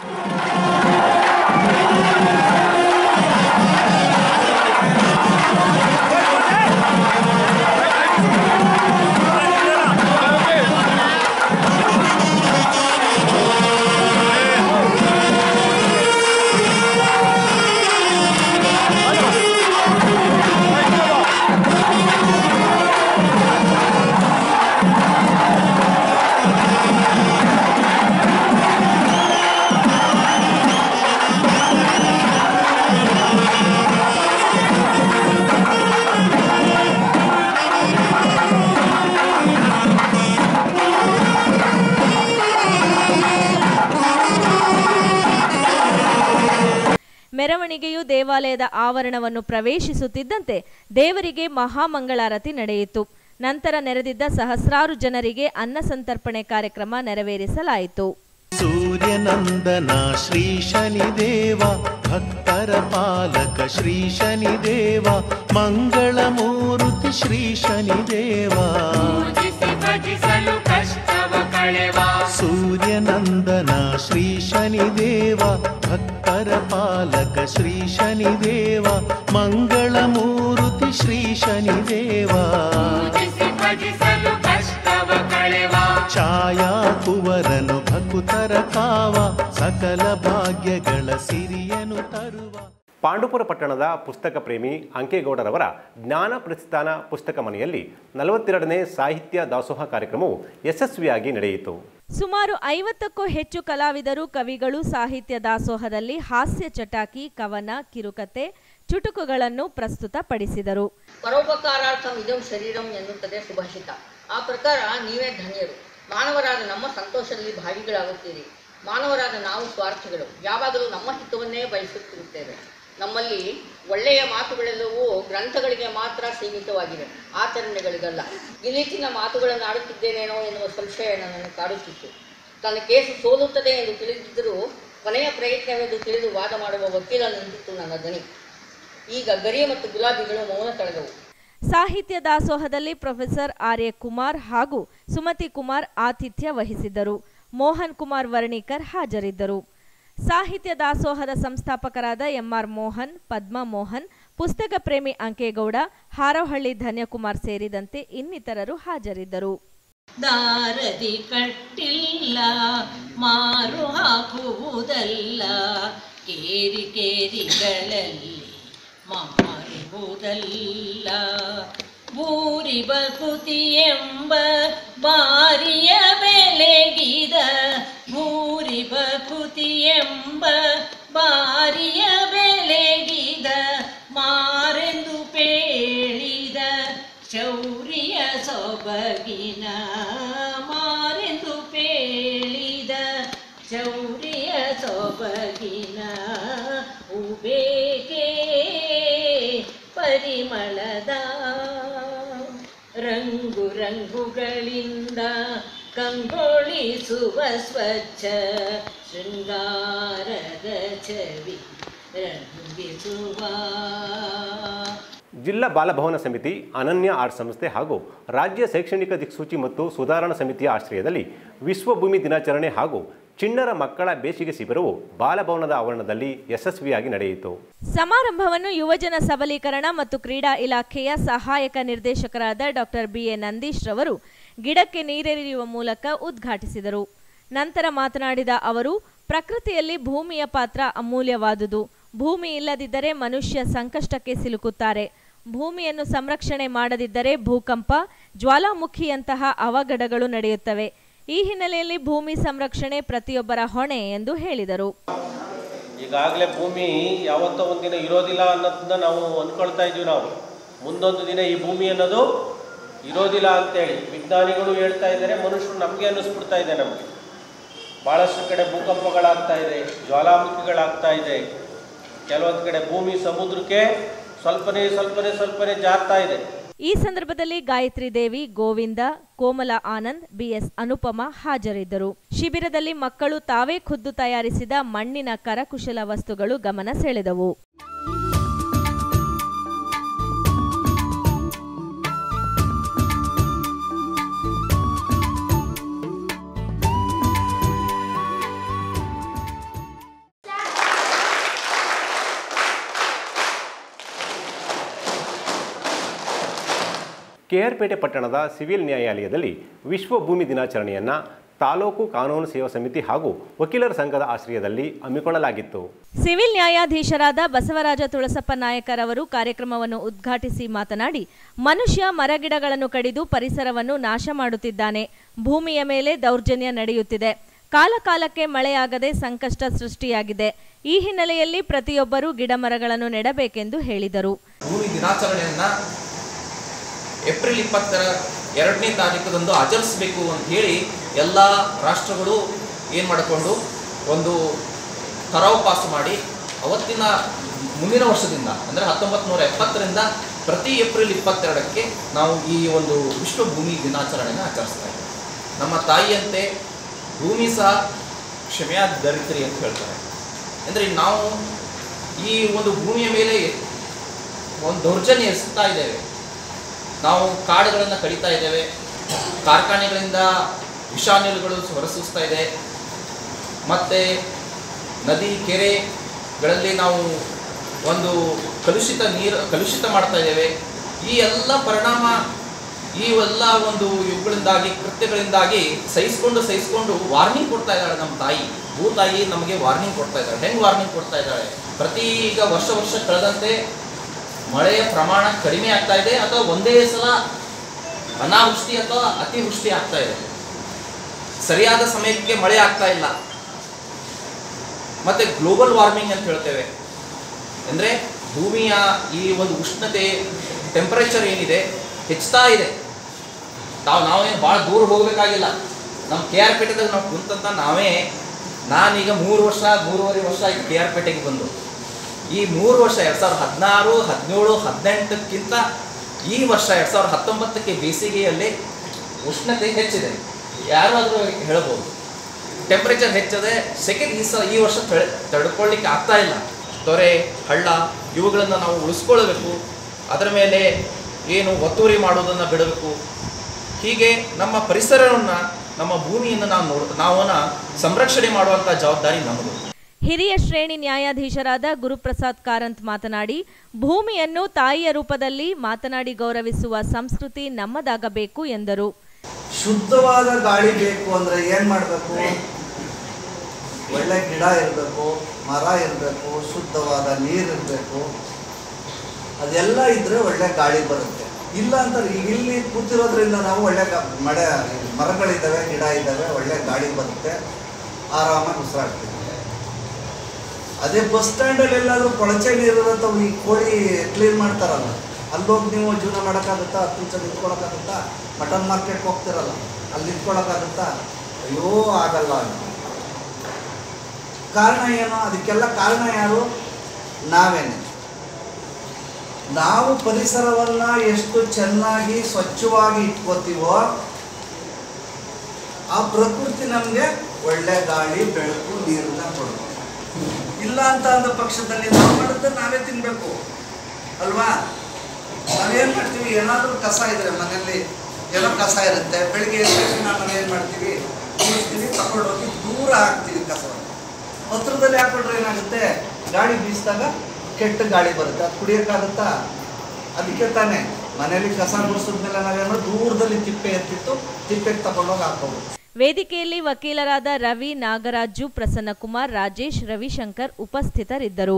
ಮೆರವಣಿಗೆಯು ದೇವಾಲಯದ ಆವರಣವನ್ನು ಪ್ರವೇಶಿಸುತ್ತಿದ್ದಂತೆ ದೇವರಿಗೆ ಮಹಾಮಂಗಳಾರತಿ ನಡೆಯಿತು ನಂತರ ನೆರೆದಿದ್ದ ಸಹಸ್ರಾರು ಜನರಿಗೆ ಅನ್ನ ಸಂತರ್ಪಣೆ ಕಾರ್ಯಕ್ರಮ ನೆರವೇರಿಸಲಾಯಿತು ಸೂರ್ಯನಂದನ ಶ್ರೀ ಶನಿದೇವ ಭಕ್ತರ ಪಾಲಕ ಶ್ರೀ ಶನಿದೇವ ಮಂಗಳ ಮೂರುತಿ ಶ್ರೀ ಶನಿದೇವ ಸೂರ್ಯನಂದನ ಶ್ರೀ ಶನಿದೇವ ಭಕ್ತರ ಪಾಲಕ ಶ್ರೀ ಶನಿದೇವ ಮಂಗಳ ಮೂರುತಿ ಶ್ರೀ ಶನಿದೇವ ಛಾಯಾ ಕುವರನು ಭಕುತರ ಕಾವ ಸಕಲ ಭಾಗ್ಯಗಳ ಸಿರಿಯನು ತರುವ ಪಾಂಡುಪುರ ಪಟ್ಟಣದ ಪುಸ್ತಕ ಪ್ರೇಮಿ ಅಂಕೇಗೌಡರವರ ಜ್ಞಾನ ಪ್ರಸ್ಥಾನ ಪುಸ್ತಕ ಮನೆಯಲ್ಲಿ ನಲವತ್ತೆರಡನೇ ಸಾಹಿತ್ಯ ದಾಸೋಹ ಕಾರ್ಯಕ್ರಮವು ಯಶಸ್ವಿಯಾಗಿ ನಡೆಯಿತು ಸುಮಾರು ಐವತ್ತಕ್ಕೂ ಹೆಚ್ಚು ಕಲಾವಿದರು ಕವಿಗಳು ಸಾಹಿತ್ಯ ದಾಸೋಹದಲ್ಲಿ ಹಾಸ್ಯ ಚಟಾಕಿ ಕವನ ಕಿರುಕತೆ ಚುಟುಕುಗಳನ್ನು ಪ್ರಸ್ತುತಪಡಿಸಿದರು ಪರೋಪಕಾರಾರ್ಥಂ ಇದಂ ಶರೀರಂ ಎನ್ನುತ್ತದೆ ಸುಭಾಷಿತ ಆ ಪ್ರಕಾರ ನೀವೇ ಧನ್ಯರು ಮಾನವರಾದ ನಮ್ಮ ಸಂತೋಷದಲ್ಲಿ ಭಾಗಿಗಳಾಗುತ್ತೀರಿ ಮಾನವರಾದ ನಾವು ಸ್ವಾರ್ಥಿಗಳು ಯಾವಾಗಲೂ ನಮ್ಮ ಹಿತವನ್ನೇ ಬಯಸುತ್ತಿರುತ್ತೇವೆ ನಮ್ಮಲ್ಲಿ ಒಳ್ಳೆಯ ಮಾತುಗಳೆಲ್ಲವೂ ಗ್ರಂಥಗಳಿಗೆ ಮಾತ್ರ ಸೀಮಿತವಾಗಿವೆ ಆಚರಣೆಗಳಿಗಲ್ಲ ಗಿಲೀಚಿನ ಮಾತುಗಳನ್ನು ಆಡುತ್ತಿದ್ದೇನೇನೋ ಎನ್ನುವ ಸಂಶಯ ನನ್ನನ್ನು ಕಾಡುತ್ತಿತ್ತು ತನ್ನ ಕೇಸು ಸೋಲುತ್ತದೆ ಎಂದು ತಿಳಿದಿದ್ದರೂ ಕೊನೆಯ ಪ್ರಯತ್ನವೆಂದು ತಿಳಿದು ವಾದ ಮಾಡುವ ವಕೀಲನೆಂದಿತ್ತು ನನ್ನ ದನಿ ಈಗ ಗರಿ ಮತ್ತು ಗುಲಾಬಿಗಳು ಮೌನ ತಳೆದವು ಸಾಹಿತ್ಯ ದಾಸೋಹದಲ್ಲಿ ಪ್ರೊಫೆಸರ್ ಆರ್ ಎ ಕುಮಾರ್ ಹಾಗೂ ಸುಮತಿ ಕುಮಾರ್ ಆತಿಥ್ಯ ವಹಿಸಿದ್ದರು ಮೋಹನ್ ಕುಮಾರ್ ವರ್ಣಿಕರ್ ಹಾಜರಿದ್ದರು ಸಾಹಿತ್ಯ ದಾಸೋಹದ ಸಂಸ್ಥಾಪಕರಾದ ಎಂಆರ್ ಮೋಹನ್ ಪದ್ಮ ಮೋಹನ್ ಪುಸ್ತಕ ಪ್ರೇಮಿ ಅಂಕೇಗೌಡ ಹಾರೋಹಳ್ಳಿ ಧನ್ಯಕುಮಾರ್ ಸೇರಿದಂತೆ ಇನ್ನಿತರರು ಹಾಜರಿದ್ದರು ದಾರದಿ ಕಟ್ಟಿಲ್ಲ ಮಾರು ಹಾಕುವುದಲ್ಲ ಕೇರಿ ಕೇರಿಗಳಲ್ಲಿ ಮಾರು ಎಂಬುದಲ್ಲ ಭೂರಿ ಬಕುತಿ ಎಂಬ ಬಾರಿಯ ಬೆಲೆಗಿದ ಭೂರಿ ಬಕುತಿ ಎಂಬ ಬಾರಿಯ ಬೆಲೆಗಿದ ಮಾರೆಂದು ಪೇಳಿದ ಶೌರ್ಯ ಸೊಬಗಿನ ಮಾರೆಂದು ಪೇಳಿದ ಶೌರ್ಯ ಸೊಬಗಿನ ಉಬೇಕೆ ಪರಿಮಳದ ರಂಗು ರಂಗುಗಳಿಂದ ಕಂಗೊಳಿಸುವ ಸ್ವಚ್ಛ ಶೃಂಗಾರದ ಚವಿ ರಂಗಿಸುವ ಜಿಲ್ಲಾ ಬಾಲಭವನ ಸಮಿತಿ ಅನನ್ಯ ಆರ್ಟ್ ಸಂಸ್ಥೆ ಹಾಗೂ ರಾಜ್ಯ ಶೈಕ್ಷಣಿಕ ದಿಕ್ಸೂಚಿ ಮತ್ತು ಸುಧಾರಣಾ ಸಮಿತಿಯ ಆಶ್ರಯದಲ್ಲಿ ವಿಶ್ವಭೂಮಿ ದಿನಾಚರಣೆ ಹಾಗೂ ಚಿಣ್ಣರ ಮಕ್ಕಳ ಬೇಸಿಗೆ ಶಿಬಿರವು ಬಾಲಭವನದ ಆವರಣದಲ್ಲಿ ಯಶಸ್ವಿಯಾಗಿ ನಡೆಯಿತು ಸಮಾರಂಭವನ್ನು ಯುವಜನ ಸಬಲೀಕರಣ ಮತ್ತು ಕ್ರೀಡಾ ಇಲಾಖೆಯ ಸಹಾಯಕ ನಿರ್ದೇಶಕರಾದ ಡಾಕ್ಟರ್ ಬಿಎ ನಂದೀಶ್ ರವರು ಗಿಡಕ್ಕೆ ನೀರೆರೆಯುವ ಮೂಲಕ ಉದ್ಘಾಟಿಸಿದರು ನಂತರ ಮಾತನಾಡಿದ ಅವರು ಪ್ರಕೃತಿಯಲ್ಲಿ ಭೂಮಿಯ ಪಾತ್ರ ಅಮೂಲ್ಯವಾದುದು ಭೂಮಿ ಇಲ್ಲದಿದ್ದರೆ ಮನುಷ್ಯ ಸಂಕಷ್ಟಕ್ಕೆ ಸಿಲುಕುತ್ತಾರೆ ಭೂಮಿಯನ್ನು ಸಂರಕ್ಷಣೆ ಮಾಡದಿದ್ದರೆ ಭೂಕಂಪ ಜ್ವಾಲಾಮುಖಿಯಂತಹ ಅವಘಡಗಳು ನಡೆಯುತ್ತವೆ ಈ ಹಿನ್ನೆಲೆಯಲ್ಲಿ ಭೂಮಿ ಸಂರಕ್ಷಣೆ ಪ್ರತಿಯೊಬ್ಬರ ಹೊಣೆ ಎಂದು ಹೇಳಿದರು ಈಗಾಗಲೇ ಭೂಮಿ ಯಾವತ್ತೋ ಒಂದಿನ ಇರೋದಿಲ್ಲ ಅನ್ನೋದನ್ನ ನಾವು ಅಂದ್ಕೊಳ್ತಾ ಇದ್ವಿ ನಾವು ಮುಂದೊಂದು ದಿನ ಈ ಭೂಮಿ ಅನ್ನೋದು ಇರೋದಿಲ್ಲ ಅಂತೇಳಿ ವಿಜ್ಞಾನಿಗಳು ಹೇಳ್ತಾ ಇದ್ದಾರೆ ಮನುಷ್ಯರು ನಮಗೆ ಅನ್ನಿಸ್ಬಿಡ್ತಾ ಇದೆ ನಮಗೆ ಭಾಳಷ್ಟು ಕಡೆ ಭೂಕಂಪಗಳಾಗ್ತಾ ಇದೆ ಜ್ವಾಲಾಮುಖಿಗಳಾಗ್ತಾ ಇದೆ ಕೆಲವೊಂದು ಕಡೆ ಭೂಮಿ ಸಮುದ್ರಕ್ಕೆ ಸ್ವಲ್ಪನೇ ಸ್ವಲ್ಪನೇ ಸ್ವಲ್ಪನೇ ಜಾರ್ತಾ ಇದೆ ಈ ಸಂದರ್ಭದಲ್ಲಿ ಗಾಯತ್ರಿ ದೇವಿ ಗೋವಿಂದ ಕೋಮಲ ಆನಂದ್ ಬಿಎಸ್ ಅನುಪಮ ಹಾಜರಿದ್ದರು ಶಿಬಿರದಲ್ಲಿ ಮಕ್ಕಳು ತಾವೇ ಖುದ್ದು ತಯಾರಿಸಿದ ಮಣ್ಣಿನ ಕರಕುಶಲ ವಸ್ತುಗಳು ಗಮನ ಸೆಳೆದವು ಕೆಆರ್ಪೇಟೆ ಪಟ್ಟಣದ ಸಿವಿಲ್ ನ್ಯಾಯಾಲಯದಲ್ಲಿ ವಿಶ್ವ ಭೂಮಿ ದಿನಾಚರಣೆಯನ್ನು ತಾಲೂಕು ಕಾನೂನು ಸೇವಾ ಸಮಿತಿ ಹಾಗೂ ವಕೀಲರ ಸಂಘದ ಆಶ್ರಯದಲ್ಲಿ ಹಮ್ಮಿಕೊಳ್ಳಲಾಗಿತ್ತು ಸಿವಿಲ್ ನ್ಯಾಯಾಧೀಶರಾದ ಬಸವರಾಜ ತುಳಸಪ್ಪ ನಾಯಕರವರು ಕಾರ್ಯಕ್ರಮವನ್ನು ಉದ್ಘಾಟಿಸಿ ಮಾತನಾಡಿ ಮನುಷ್ಯ ಮರಗಿಡಗಳನ್ನು ಕಡಿದು ಪರಿಸರವನ್ನು ನಾಶ ಮಾಡುತ್ತಿದ್ದಾನೆ ಭೂಮಿಯ ಮೇಲೆ ದೌರ್ಜನ್ಯ ನಡೆಯುತ್ತಿದೆ ಕಾಲಕಾಲಕ್ಕೆ ಮಳೆಯಾಗದೆ ಸಂಕಷ್ಟ ಸೃಷ್ಟಿಯಾಗಿದೆ ಈ ಹಿನ್ನೆಲೆಯಲ್ಲಿ ಪ್ರತಿಯೊಬ್ಬರೂ ಗಿಡಮರಗಳನ್ನು ನೆಡಬೇಕೆಂದು ಹೇಳಿದರು ಭೂಮಿ ದಿನಾಚರಣೆಯನ್ನ ಏಪ್ರಿಲ್ ಇಪ್ಪತ್ತರ ಎರಡನೇ ತಾರೀಕದಂದು ಆಚರಿಸಬೇಕು ಅಂತ ಹೇಳಿ ಎಲ್ಲ ರಾಷ್ಟ್ರಗಳು ಏನು ಮಾಡಿಕೊಂಡು ಒಂದು ಕರಾವು ಪಾಸ್ ಮಾಡಿ ಅವತ್ತಿನ ಮುಂದಿನ ವರ್ಷದಿಂದ ಅಂದರೆ ಹತ್ತೊಂಬತ್ತು ನೂರ ಎಪ್ಪತ್ತರಿಂದ ಪ್ರತಿ ಏಪ್ರಿಲ್ ಇಪ್ಪತ್ತೆರಡಕ್ಕೆ ನಾವು ಈ ಒಂದು ವಿಶ್ವ ಭೂಮಿ ದಿನಾಚರಣೆನ ಆಚರಿಸ್ತಾ ಇದ್ದೀವಿ ನಮ್ಮ ತಾಯಿಯಂತೆ ಭೂಮಿ ಸಹ ಕ್ಷಮೆಯ ದರಿದ್ರಿ ಅಂತ ಹೇಳ್ತಾರೆ ಅಂದರೆ ನಾವು ಈ ಒಂದು ಭೂಮಿಯ ಮೇಲೆ ಒಂದು ದೌರ್ಜನ್ಯ ಎಸಗ್ತಾ ಇದ್ದೇವೆ ನಾವು ಕಾಡುಗಳನ್ನು ಕಡಿತಾ ಇದ್ದೇವೆ ಕಾರ್ಖಾನೆಗಳಿಂದ ವಿಷಾನಿಲುಗಳು ಹೊರಸೂಸ್ತಾ ಇದೆ ಮತ್ತು ನದಿ ಕೆರೆಗಳಲ್ಲಿ ನಾವು ಒಂದು ಕಲುಷಿತ ನೀರು ಕಲುಷಿತ ಮಾಡ್ತಾ ಇದ್ದೇವೆ ಈ ಎಲ್ಲ ಪರಿಣಾಮ ಈ ಎಲ್ಲ ಒಂದು ಇವುಗಳಿಂದಾಗಿ ಕೃತ್ಯಗಳಿಂದಾಗಿ ಸಹಿಸ್ಕೊಂಡು ಸಹಿಸ್ಕೊಂಡು ವಾರ್ನಿಂಗ್ ಕೊಡ್ತಾ ಇದ್ದಾಳೆ ನಮ್ಮ ತಾಯಿ ಭೂತಾಯಿ ನಮಗೆ ವಾರ್ನಿಂಗ್ ಕೊಡ್ತಾ ಇದ್ದಾಳೆ ಹೆಂಗೆ ವಾರ್ನಿಂಗ್ ಕೊಡ್ತಾ ಇದ್ದಾಳೆ ಪ್ರತಿ ಈಗ ವರ್ಷ ವರ್ಷ ಕಳೆದಂತೆ ಮಳೆಯ ಪ್ರಮಾಣ ಕಡಿಮೆ ಆಗ್ತಾ ಇದೆ ಅಥವಾ ಒಂದೇ ಸಲ ಅನಾವೃಷ್ಟಿ ಅಥವಾ ಅತಿವೃಷ್ಟಿ ಆಗ್ತಾ ಇದೆ ಸರಿಯಾದ ಸಮಯಕ್ಕೆ ಮಳೆ ಆಗ್ತಾ ಇಲ್ಲ ಮತ್ತೆ ಗ್ಲೋಬಲ್ ವಾರ್ಮಿಂಗ್ ಅಂತ ಹೇಳ್ತೇವೆ ಅಂದರೆ ಭೂಮಿಯ ಈ ಒಂದು ಉಷ್ಣತೆ ಟೆಂಪರೇಚರ್ ಏನಿದೆ ಹೆಚ್ಚುತ್ತಾ ಇದೆ ನಾವು ನಾವೇನು ಭಾಳ ದೂರ ಹೋಗಬೇಕಾಗಿಲ್ಲ ನಮ್ಮ ಕೆ ಆರ್ ಪೇಟೆದಾಗ ನಾವು ಕುಂತಂತ ನಾವೇ ನಾನೀಗ ಮೂರು ವರ್ಷ ಮೂರುವರೆ ವರ್ಷ ಈಗ ಕೆ ಆರ್ ಪೇಟೆಗೆ ಬಂದು ಈ ಮೂರು ವರ್ಷ ಎರಡು ಸಾವಿರದ ಹದಿನಾರು ಹದಿನೇಳು ಹದಿನೆಂಟಕ್ಕಿಂತ ಈ ವರ್ಷ ಎರಡು ಸಾವಿರದ ಹತ್ತೊಂಬತ್ತಕ್ಕೆ ಬೇಸಿಗೆಯಲ್ಲಿ ಉಷ್ಣತೆ ಹೆಚ್ಚಿದೆ ಯಾರಾದರೂ ಹೇಳ್ಬೋದು ಟೆಂಪ್ರೇಚರ್ ಹೆಚ್ಚದೆ ಸೆಕೆಂಡ್ ಈ ಸ ಈ ವರ್ಷ ತಡೆ ತಡ್ಕೊಳ್ಳಿಕ್ಕೆ ಆಗ್ತಾ ಇಲ್ಲ ತೊರೆ ಹಳ್ಳ ಇವುಗಳನ್ನು ನಾವು ಉಳಿಸ್ಕೊಳ್ಬೇಕು ಅದರ ಮೇಲೆ ಏನು ಒತ್ತುವರಿ ಮಾಡೋದನ್ನು ಬಿಡಬೇಕು ಹೀಗೆ ನಮ್ಮ ಪರಿಸರವನ್ನು ನಮ್ಮ ಭೂಮಿಯನ್ನು ನಾವು ನೋಡ್ ನಾವನ್ನ ಸಂರಕ್ಷಣೆ ಮಾಡುವಂಥ ಜವಾಬ್ದಾರಿ ನಮ್ಮದು ಹಿರಿಯ ಶ್ರೇಣಿ ನ್ಯಾಯಾಧೀಶರಾದ ಗುರುಪ್ರಸಾದ್ ಕಾರಂತ್ ಮಾತನಾಡಿ ಭೂಮಿಯನ್ನು ತಾಯಿಯ ರೂಪದಲ್ಲಿ ಮಾತನಾಡಿ ಗೌರವಿಸುವ ಸಂಸ್ಕೃತಿ ನಮ್ಮದಾಗಬೇಕು ಎಂದರು ಶುದ್ಧವಾದ ಗಾಳಿ ಬೇಕು ಅಂದರೆ ಏನು ಮಾಡಬೇಕು ಒಳ್ಳೆ ಗಿಡ ಇರಬೇಕು ಮರ ಇರಬೇಕು ಶುದ್ಧವಾದ ನೀರು ಇರಬೇಕು ಅದೆಲ್ಲ ಇದ್ರೆ ಒಳ್ಳೆ ಗಾಳಿ ಬರುತ್ತೆ ಇಲ್ಲ ಅಂತ ಈಗ ಇಲ್ಲಿ ಕೂತಿರೋದ್ರಿಂದ ನಾವು ಒಳ್ಳೆ ಗಾ- ಮಳೆ ಮರಗಳಿದ್ದಾವೆ ಗಿಡ ಇದ್ದಾವೆ ಒಳ್ಳೆ ಗಾಳಿ ಬರುತ್ತೆ ಆರಾಮಾಗಿ ಉಸಿರಾಡ್ತೀವಿ ಅದೇ ಬಸ್ ಸ್ಟ್ಯಾಂಡಲ್ಲಿ ಎಲ್ಲಾದರೂ ಕೊಳಚೆ ನೀರಿರುವಂಥ ಈ ಕೋಳಿ ಕ್ಲೀನ್ ಮಾಡ್ತಾರಲ್ಲ ಅಲ್ಲೋಗಿ ನೀವು ಜೀವನ ಮಾಡೋಕ್ಕಾಗುತ್ತಾ ಹತ್ತು ನಿಮಿಷ ನಿಂತ್ಕೊಳಕ್ಕಾಗುತ್ತಾ ಮಟನ್ ಮಾರ್ಕೆಟ್ಗೆ ಹೋಗ್ತಿರಲ್ಲ ಅಲ್ಲಿ ನಿಂತ್ಕೊಳಕ್ಕಾಗುತ್ತಾ ಅಯ್ಯೋ ಆಗಲ್ಲ ಅಂತ ಕಾರಣ ಏನು ಅದಕ್ಕೆಲ್ಲ ಕಾರಣ ಯಾರು ನಾವೇನೆ ನಾವು ಪರಿಸರವನ್ನ ಎಷ್ಟು ಚೆನ್ನಾಗಿ ಸ್ವಚ್ಛವಾಗಿ ಇಟ್ಕೋತೀವೋ ಆ ಪ್ರಕೃತಿ ನಮಗೆ ಒಳ್ಳೆ ಗಾಳಿ ಬೆಳಕು ನೀರನ್ನ ಕೊಡುತ್ತೆ ಇಲ್ಲ ಅಂತ ಅಂದ ಪಕ್ಷದಲ್ಲಿ ನಾವು ಮಾಡಿದ್ರೆ ನಾವೇ ತಿನ್ಬೇಕು ಅಲ್ವಾ ನಾವೇನ್ ಮಾಡ್ತೀವಿ ಏನಾದರೂ ಕಸ ಇದ್ರೆ ಮನೆಯಲ್ಲಿ ಏನೋ ಕಸ ಇರುತ್ತೆ ಬೆಳಿಗ್ಗೆ ಎದ್ದ ತಕ್ಷಣ ನಾವೇನು ಮಾಡ್ತೀವಿ ಕೂಡಿಸ್ತೀವಿ ತಗೊಂಡೋಗಿ ದೂರ ಹಾಕ್ತೀವಿ ಕಸವನ್ನು ಹತ್ರದಲ್ಲಿ ಹಾಕೊಂಡ್ರೆ ಏನಾಗುತ್ತೆ ಗಾಳಿ ಬೀಸಿದಾಗ ಕೆಟ್ಟ ಗಾಳಿ ಬರುತ್ತೆ ಅದು ಕುಡಿಯೋಕ್ಕಾಗುತ್ತಾ ಅದಕ್ಕೆ ತಾನೇ ಮನೆಯಲ್ಲಿ ಕಸ ಗುಡಿಸಿದ್ಮೇಲೆ ನಾವೇನೋ ದೂರದಲ್ಲಿ ತಿಪ್ಪೆ ಎತ್ತಿತ್ತು ತಿಪ್ಪೆಗೆ ತಗೊಂಡೋಗಿ ಹಾಕೋಬೋದು ವೇದಿಕೆಯಲ್ಲಿ ವಕೀಲರಾದ ರವಿ ನಾಗರಾಜು ಪ್ರಸನ್ನಕುಮಾರ್ ರಾಜೇಶ್ ರವಿಶಂಕರ್ ಉಪಸ್ಥಿತರಿದ್ದರು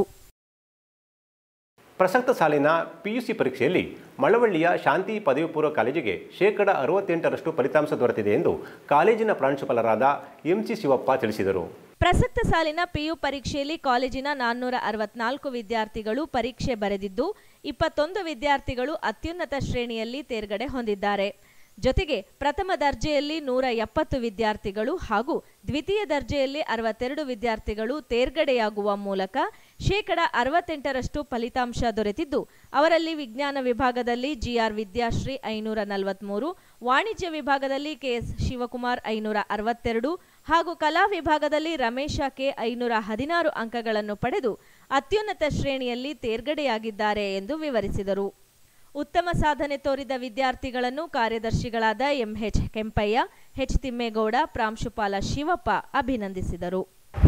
ಪ್ರಸಕ್ತ ಸಾಲಿನ ಪಿಯುಸಿ ಪರೀಕ್ಷೆಯಲ್ಲಿ ಮಳವಳ್ಳಿಯ ಶಾಂತಿ ಪದವಿ ಪೂರ್ವ ಕಾಲೇಜಿಗೆ ಶೇಕಡ ಅರವತ್ತೆಂಟರಷ್ಟು ಫಲಿತಾಂಶ ದೊರೆತಿದೆ ಎಂದು ಕಾಲೇಜಿನ ಪ್ರಾಂಶುಪಾಲರಾದ ಎಂಸಿ ಶಿವಪ್ಪ ತಿಳಿಸಿದರು ಪ್ರಸಕ್ತ ಸಾಲಿನ ಪಿಯು ಪರೀಕ್ಷೆಯಲ್ಲಿ ಕಾಲೇಜಿನ ನಾನ್ನೂರ ಅರವತ್ನಾಲ್ಕು ವಿದ್ಯಾರ್ಥಿಗಳು ಪರೀಕ್ಷೆ ಬರೆದಿದ್ದು ಇಪ್ಪತ್ತೊಂದು ವಿದ್ಯಾರ್ಥಿಗಳು ಅತ್ಯುನ್ನತ ಶ್ರೇಣಿಯಲ್ಲಿ ತೇರ್ಗಡೆ ಹೊಂದಿದ್ದಾರೆ ಜೊತೆಗೆ ಪ್ರಥಮ ದರ್ಜೆಯಲ್ಲಿ ನೂರ ಎಪ್ಪತ್ತು ವಿದ್ಯಾರ್ಥಿಗಳು ಹಾಗೂ ದ್ವಿತೀಯ ದರ್ಜೆಯಲ್ಲಿ ಅರವತ್ತೆರಡು ವಿದ್ಯಾರ್ಥಿಗಳು ತೇರ್ಗಡೆಯಾಗುವ ಮೂಲಕ ಶೇಕಡ ಅರವತ್ತೆಂಟರಷ್ಟು ಫಲಿತಾಂಶ ದೊರೆತಿದ್ದು ಅವರಲ್ಲಿ ವಿಜ್ಞಾನ ವಿಭಾಗದಲ್ಲಿ ಜಿಆರ್ ವಿದ್ಯಾಶ್ರೀ ಐನೂರ ನಲವತ್ಮೂರು ವಾಣಿಜ್ಯ ವಿಭಾಗದಲ್ಲಿ ಕೆಎಸ್ ಶಿವಕುಮಾರ್ ಐನೂರ ಅರವತ್ತೆರಡು ಹಾಗೂ ಕಲಾ ವಿಭಾಗದಲ್ಲಿ ರಮೇಶ ಕೆ ಐನೂರ ಹದಿನಾರು ಅಂಕಗಳನ್ನು ಪಡೆದು ಅತ್ಯುನ್ನತ ಶ್ರೇಣಿಯಲ್ಲಿ ತೇರ್ಗಡೆಯಾಗಿದ್ದಾರೆ ಎಂದು ವಿವರಿಸಿದರು ಉತ್ತಮ ಸಾಧನೆ ತೋರಿದ ವಿದ್ಯಾರ್ಥಿಗಳನ್ನು ಕಾರ್ಯದರ್ಶಿಗಳಾದ ಎಂಎಚ್ ಕೆಂಪಯ್ಯ ಎಚ್ ತಿಮ್ಮೇಗೌಡ ಪ್ರಾಂಶುಪಾಲ ಶಿವಪ್ಪ ಅಭಿನಂದಿಸಿದರು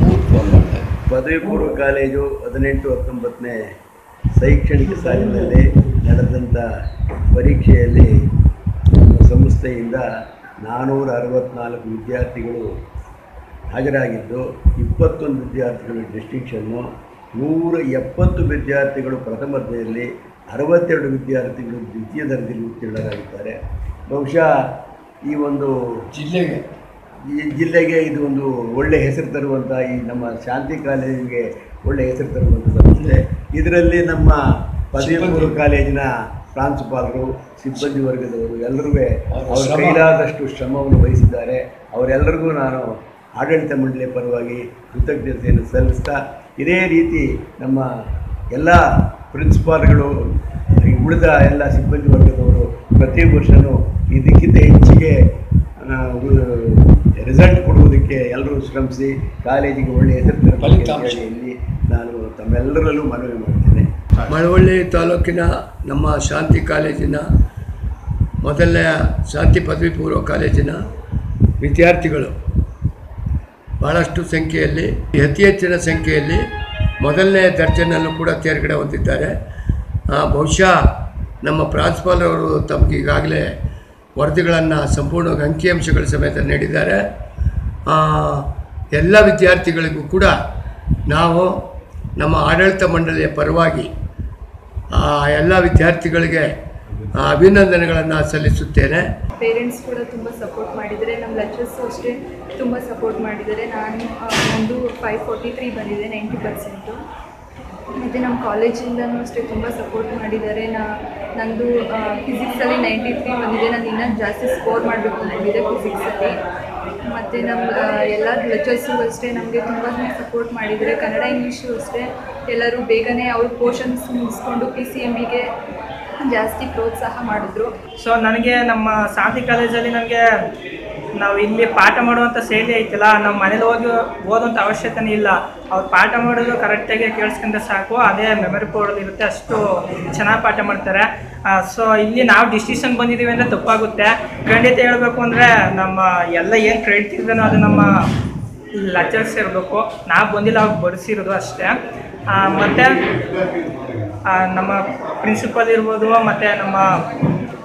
ಪದವಿ ಪೂರ್ವ ಕಾಲೇಜು ಹದಿನೆಂಟು ಹತ್ತೊಂಬತ್ತನೇ ಶೈಕ್ಷಣಿಕ ಸಾಲಿನಲ್ಲಿ ನಡೆದಂಥ ಪರೀಕ್ಷೆಯಲ್ಲಿ ನಮ್ಮ ಸಂಸ್ಥೆಯಿಂದ ನಾನ್ನೂರ ಅರವತ್ನಾಲ್ಕು ವಿದ್ಯಾರ್ಥಿಗಳು ಹಾಜರಾಗಿದ್ದು ಇಪ್ಪತ್ತೊಂದು ವಿದ್ಯಾರ್ಥಿಗಳು ಡಿಸ್ಟಿಂಕ್ಷನ್ನು ನೂರ ಎಪ್ಪತ್ತು ವಿದ್ಯಾರ್ಥಿಗಳು ಪ್ರಥಮ ದರ್ಜೆಯಲ್ಲಿ ಅರವತ್ತೆರಡು ವಿದ್ಯಾರ್ಥಿಗಳು ದ್ವಿತೀಯ ದರ್ಜೆಯಲ್ಲಿ ಉತ್ತೀರ್ಣರಾಗಿದ್ದಾರೆ ಬಹುಶಃ ಈ ಒಂದು ಜಿಲ್ಲೆಗೆ ಈ ಜಿಲ್ಲೆಗೆ ಇದು ಒಂದು ಒಳ್ಳೆ ಹೆಸರು ತರುವಂಥ ಈ ನಮ್ಮ ಶಾಂತಿ ಕಾಲೇಜಿಗೆ ಒಳ್ಳೆ ಹೆಸರು ತರುವಂಥ ಸಂಸ್ಥೆ ಇದರಲ್ಲಿ ನಮ್ಮ ಪದವಿ ಪೂರ್ವ ಕಾಲೇಜಿನ ಪ್ರಾಂಶುಪಾಲರು ಸಿಬ್ಬಂದಿ ವರ್ಗದವರು ಎಲ್ಲರೂ ಅವರ ಕೈಲಾದಷ್ಟು ಶ್ರಮವನ್ನು ವಹಿಸಿದ್ದಾರೆ ಅವರೆಲ್ಲರಿಗೂ ನಾನು ಆಡಳಿತ ಮಂಡಳಿಯ ಪರವಾಗಿ ಕೃತಜ್ಞತೆಯನ್ನು ಸಲ್ಲಿಸ್ತಾ ಇದೇ ರೀತಿ ನಮ್ಮ ಎಲ್ಲ ಪ್ರಿನ್ಸಿಪಾಲ್ಗಳು ಈ ಉಳಿದ ಎಲ್ಲ ಸಿಬ್ಬಂದಿ ವರ್ಗದವರು ಪ್ರತಿ ವರ್ಷವೂ ಇದಕ್ಕಿಂತ ಹೆಚ್ಚಿಗೆ ರಿಸಲ್ಟ್ ಕೊಡುವುದಕ್ಕೆ ಎಲ್ಲರೂ ಶ್ರಮಿಸಿ ಕಾಲೇಜಿಗೆ ಒಳ್ಳೆಯ ಹೆಸರು ತರಬೇಕು ಅಂತ ಹೇಳಿ ಇಲ್ಲಿ ನಾನು ತಮ್ಮೆಲ್ಲರಲ್ಲೂ ಮನವಿ ಮಾಡ್ತೇನೆ ಮಳವಳ್ಳಿ ತಾಲೂಕಿನ ನಮ್ಮ ಶಾಂತಿ ಕಾಲೇಜಿನ ಮೊದಲನೇ ಶಾಂತಿ ಪದವಿ ಪೂರ್ವ ಕಾಲೇಜಿನ ವಿದ್ಯಾರ್ಥಿಗಳು ಭಾಳಷ್ಟು ಸಂಖ್ಯೆಯಲ್ಲಿ ಅತಿ ಹೆಚ್ಚಿನ ಸಂಖ್ಯೆಯಲ್ಲಿ ಮೊದಲನೇ ದರ್ಜೆನಲ್ಲೂ ಕೂಡ ತೇರ್ಗಡೆ ಹೊಂದಿದ್ದಾರೆ ಆ, ಬಹುಶಃ ನಮ್ಮ ಪ್ರಾಂಶುಪಾಲರವರು ತಮಗೆ ಈಗಾಗಲೇ ವರದಿಗಳನ್ನು ಸಂಪೂರ್ಣವಾಗಿ ಅಂಕಿಅಂಶಗಳ ಸಮೇತ ನೀಡಿದ್ದಾರೆ ಆ, ಎಲ್ಲ ವಿದ್ಯಾರ್ಥಿಗಳಿಗೂ ಕೂಡ ನಾವು ನಮ್ಮ ಆಡಳಿತ ಮಂಡಳಿಯ ಪರವಾಗಿ ಆ ಎಲ್ಲ ವಿದ್ಯಾರ್ಥಿಗಳಿಗೆ ಆ, ಅಭಿನಂದನೆಗಳನ್ನು ಸಲ್ಲಿಸುತ್ತೇನೆ ಪೇರೆಂಟ್ಸ್ ಕೂಡ ತುಂಬ ಸಪೋರ್ಟ್ ಮಾಡಿದ್ದಾರೆ ನಮ್ಮ ಲೆಕ್ಚರ್ಸು ಅಷ್ಟೇ ತುಂಬ ಸಪೋರ್ಟ್ ಮಾಡಿದ್ದಾರೆ ನಾನು ಆ, ನಂದು ಫೈವ್ ಫೋರ್ಟಿ ತ್ರೀ ಬಂದಿದೆ ನೈಂಟಿ ಪರ್ಸೆಂಟು ಮತ್ತು ನಮ್ಮ ಕಾಲೇಜಿಂದನೂ ಅಷ್ಟೇ ತುಂಬ ಸಪೋರ್ಟ್ ಮಾಡಿದ್ದಾರೆ ನಾ ನಂದು ಫಿಸಿಕ್ಸಲ್ಲಿ ನೈಂಟಿ ತ್ರೀ ಬಂದಿದೆ ನಾನು ಇನ್ನೂ ಜಾಸ್ತಿ ಸ್ಕೋರ್ ಮಾಡಬೇಕು ಅಂದ್ಕೊಂಡಿದ್ದೆ ಫಿಸಿಕ್ಸಲ್ಲಿ ಮತ್ತು ನಮ್ಮ ಎಲ್ಲ ಲೆಕ್ಚರ್ಸು ಅಷ್ಟೇ ನಮಗೆ ತುಂಬ ಸಪೋರ್ಟ್ ಮಾಡಿದ್ದಾರೆ ಕನ್ನಡ ಇಂಗ್ಲೀಷು ಅಷ್ಟೇ ಎಲ್ಲರೂ ಬೇಗನೆ ಅವ್ರ ಪೋರ್ಷನ್ಸ್ ಮುಗಿಸ್ಕೊಂಡು ಪಿ ಸಿ ಎಮ್ ಬಿಗೆ ಜಾಸ್ತಿ ಪ್ರೋತ್ಸಾಹ ಮಾಡಿದ್ರು ಸೊ ನನಗೆ ನಮ್ಮ ಶಾಂತಿ ಕಾಲೇಜಲ್ಲಿ ನನಗೆ ನಾವು ಇಲ್ಲಿ ಪಾಠ ಮಾಡುವಂಥ ಶೈಲಿ ಐತಿಲ್ಲ ನಾವು ಮನೇಲಿ ಹೋಗಿ ಓದೋಂಥ ಅವಶ್ಯಕತೆ ಇಲ್ಲ ಅವ್ರು ಪಾಠ ಮಾಡೋದು ಕರೆಕ್ಟಾಗಿ ಕೇಳಿಸ್ಕೊಂಡ್ರೆ ಸಾಕು ಅದೇ ಮೆಮರಿ ಪವರ್ ಇರುತ್ತೆ ಅಷ್ಟು ಚೆನ್ನಾಗಿ ಪಾಠ ಮಾಡ್ತಾರೆ ಸೊ ಇಲ್ಲಿ ನಾವು ಡಿಸ್ಟಿಷನ್ ಬಂದಿದ್ದೀವಿ ಅಂದರೆ ತಪ್ಪಾಗುತ್ತೆ ಖಂಡಿತ ಹೇಳಬೇಕು ಅಂದರೆ ನಮ್ಮ ಎಲ್ಲ ಏನು ಕ್ರೆಡಿಟ್ ಇದೆನೋ ಅದು ನಮ್ಮ ಲೆಕ್ಚರ್ಸ್ ಇರಬೇಕು ನಾವು ಬಂದಿಲ್ಲ ಅವ್ರು ಬಡಿಸಿರೋದು ಅಷ್ಟೇ ಮತ್ತು ಆ, ನಮ್ಮ ಪ್ರಿನ್ಸಿಪಲ್ ಇರ್ಬೋದು ಮತ್ತು ನಮ್ಮ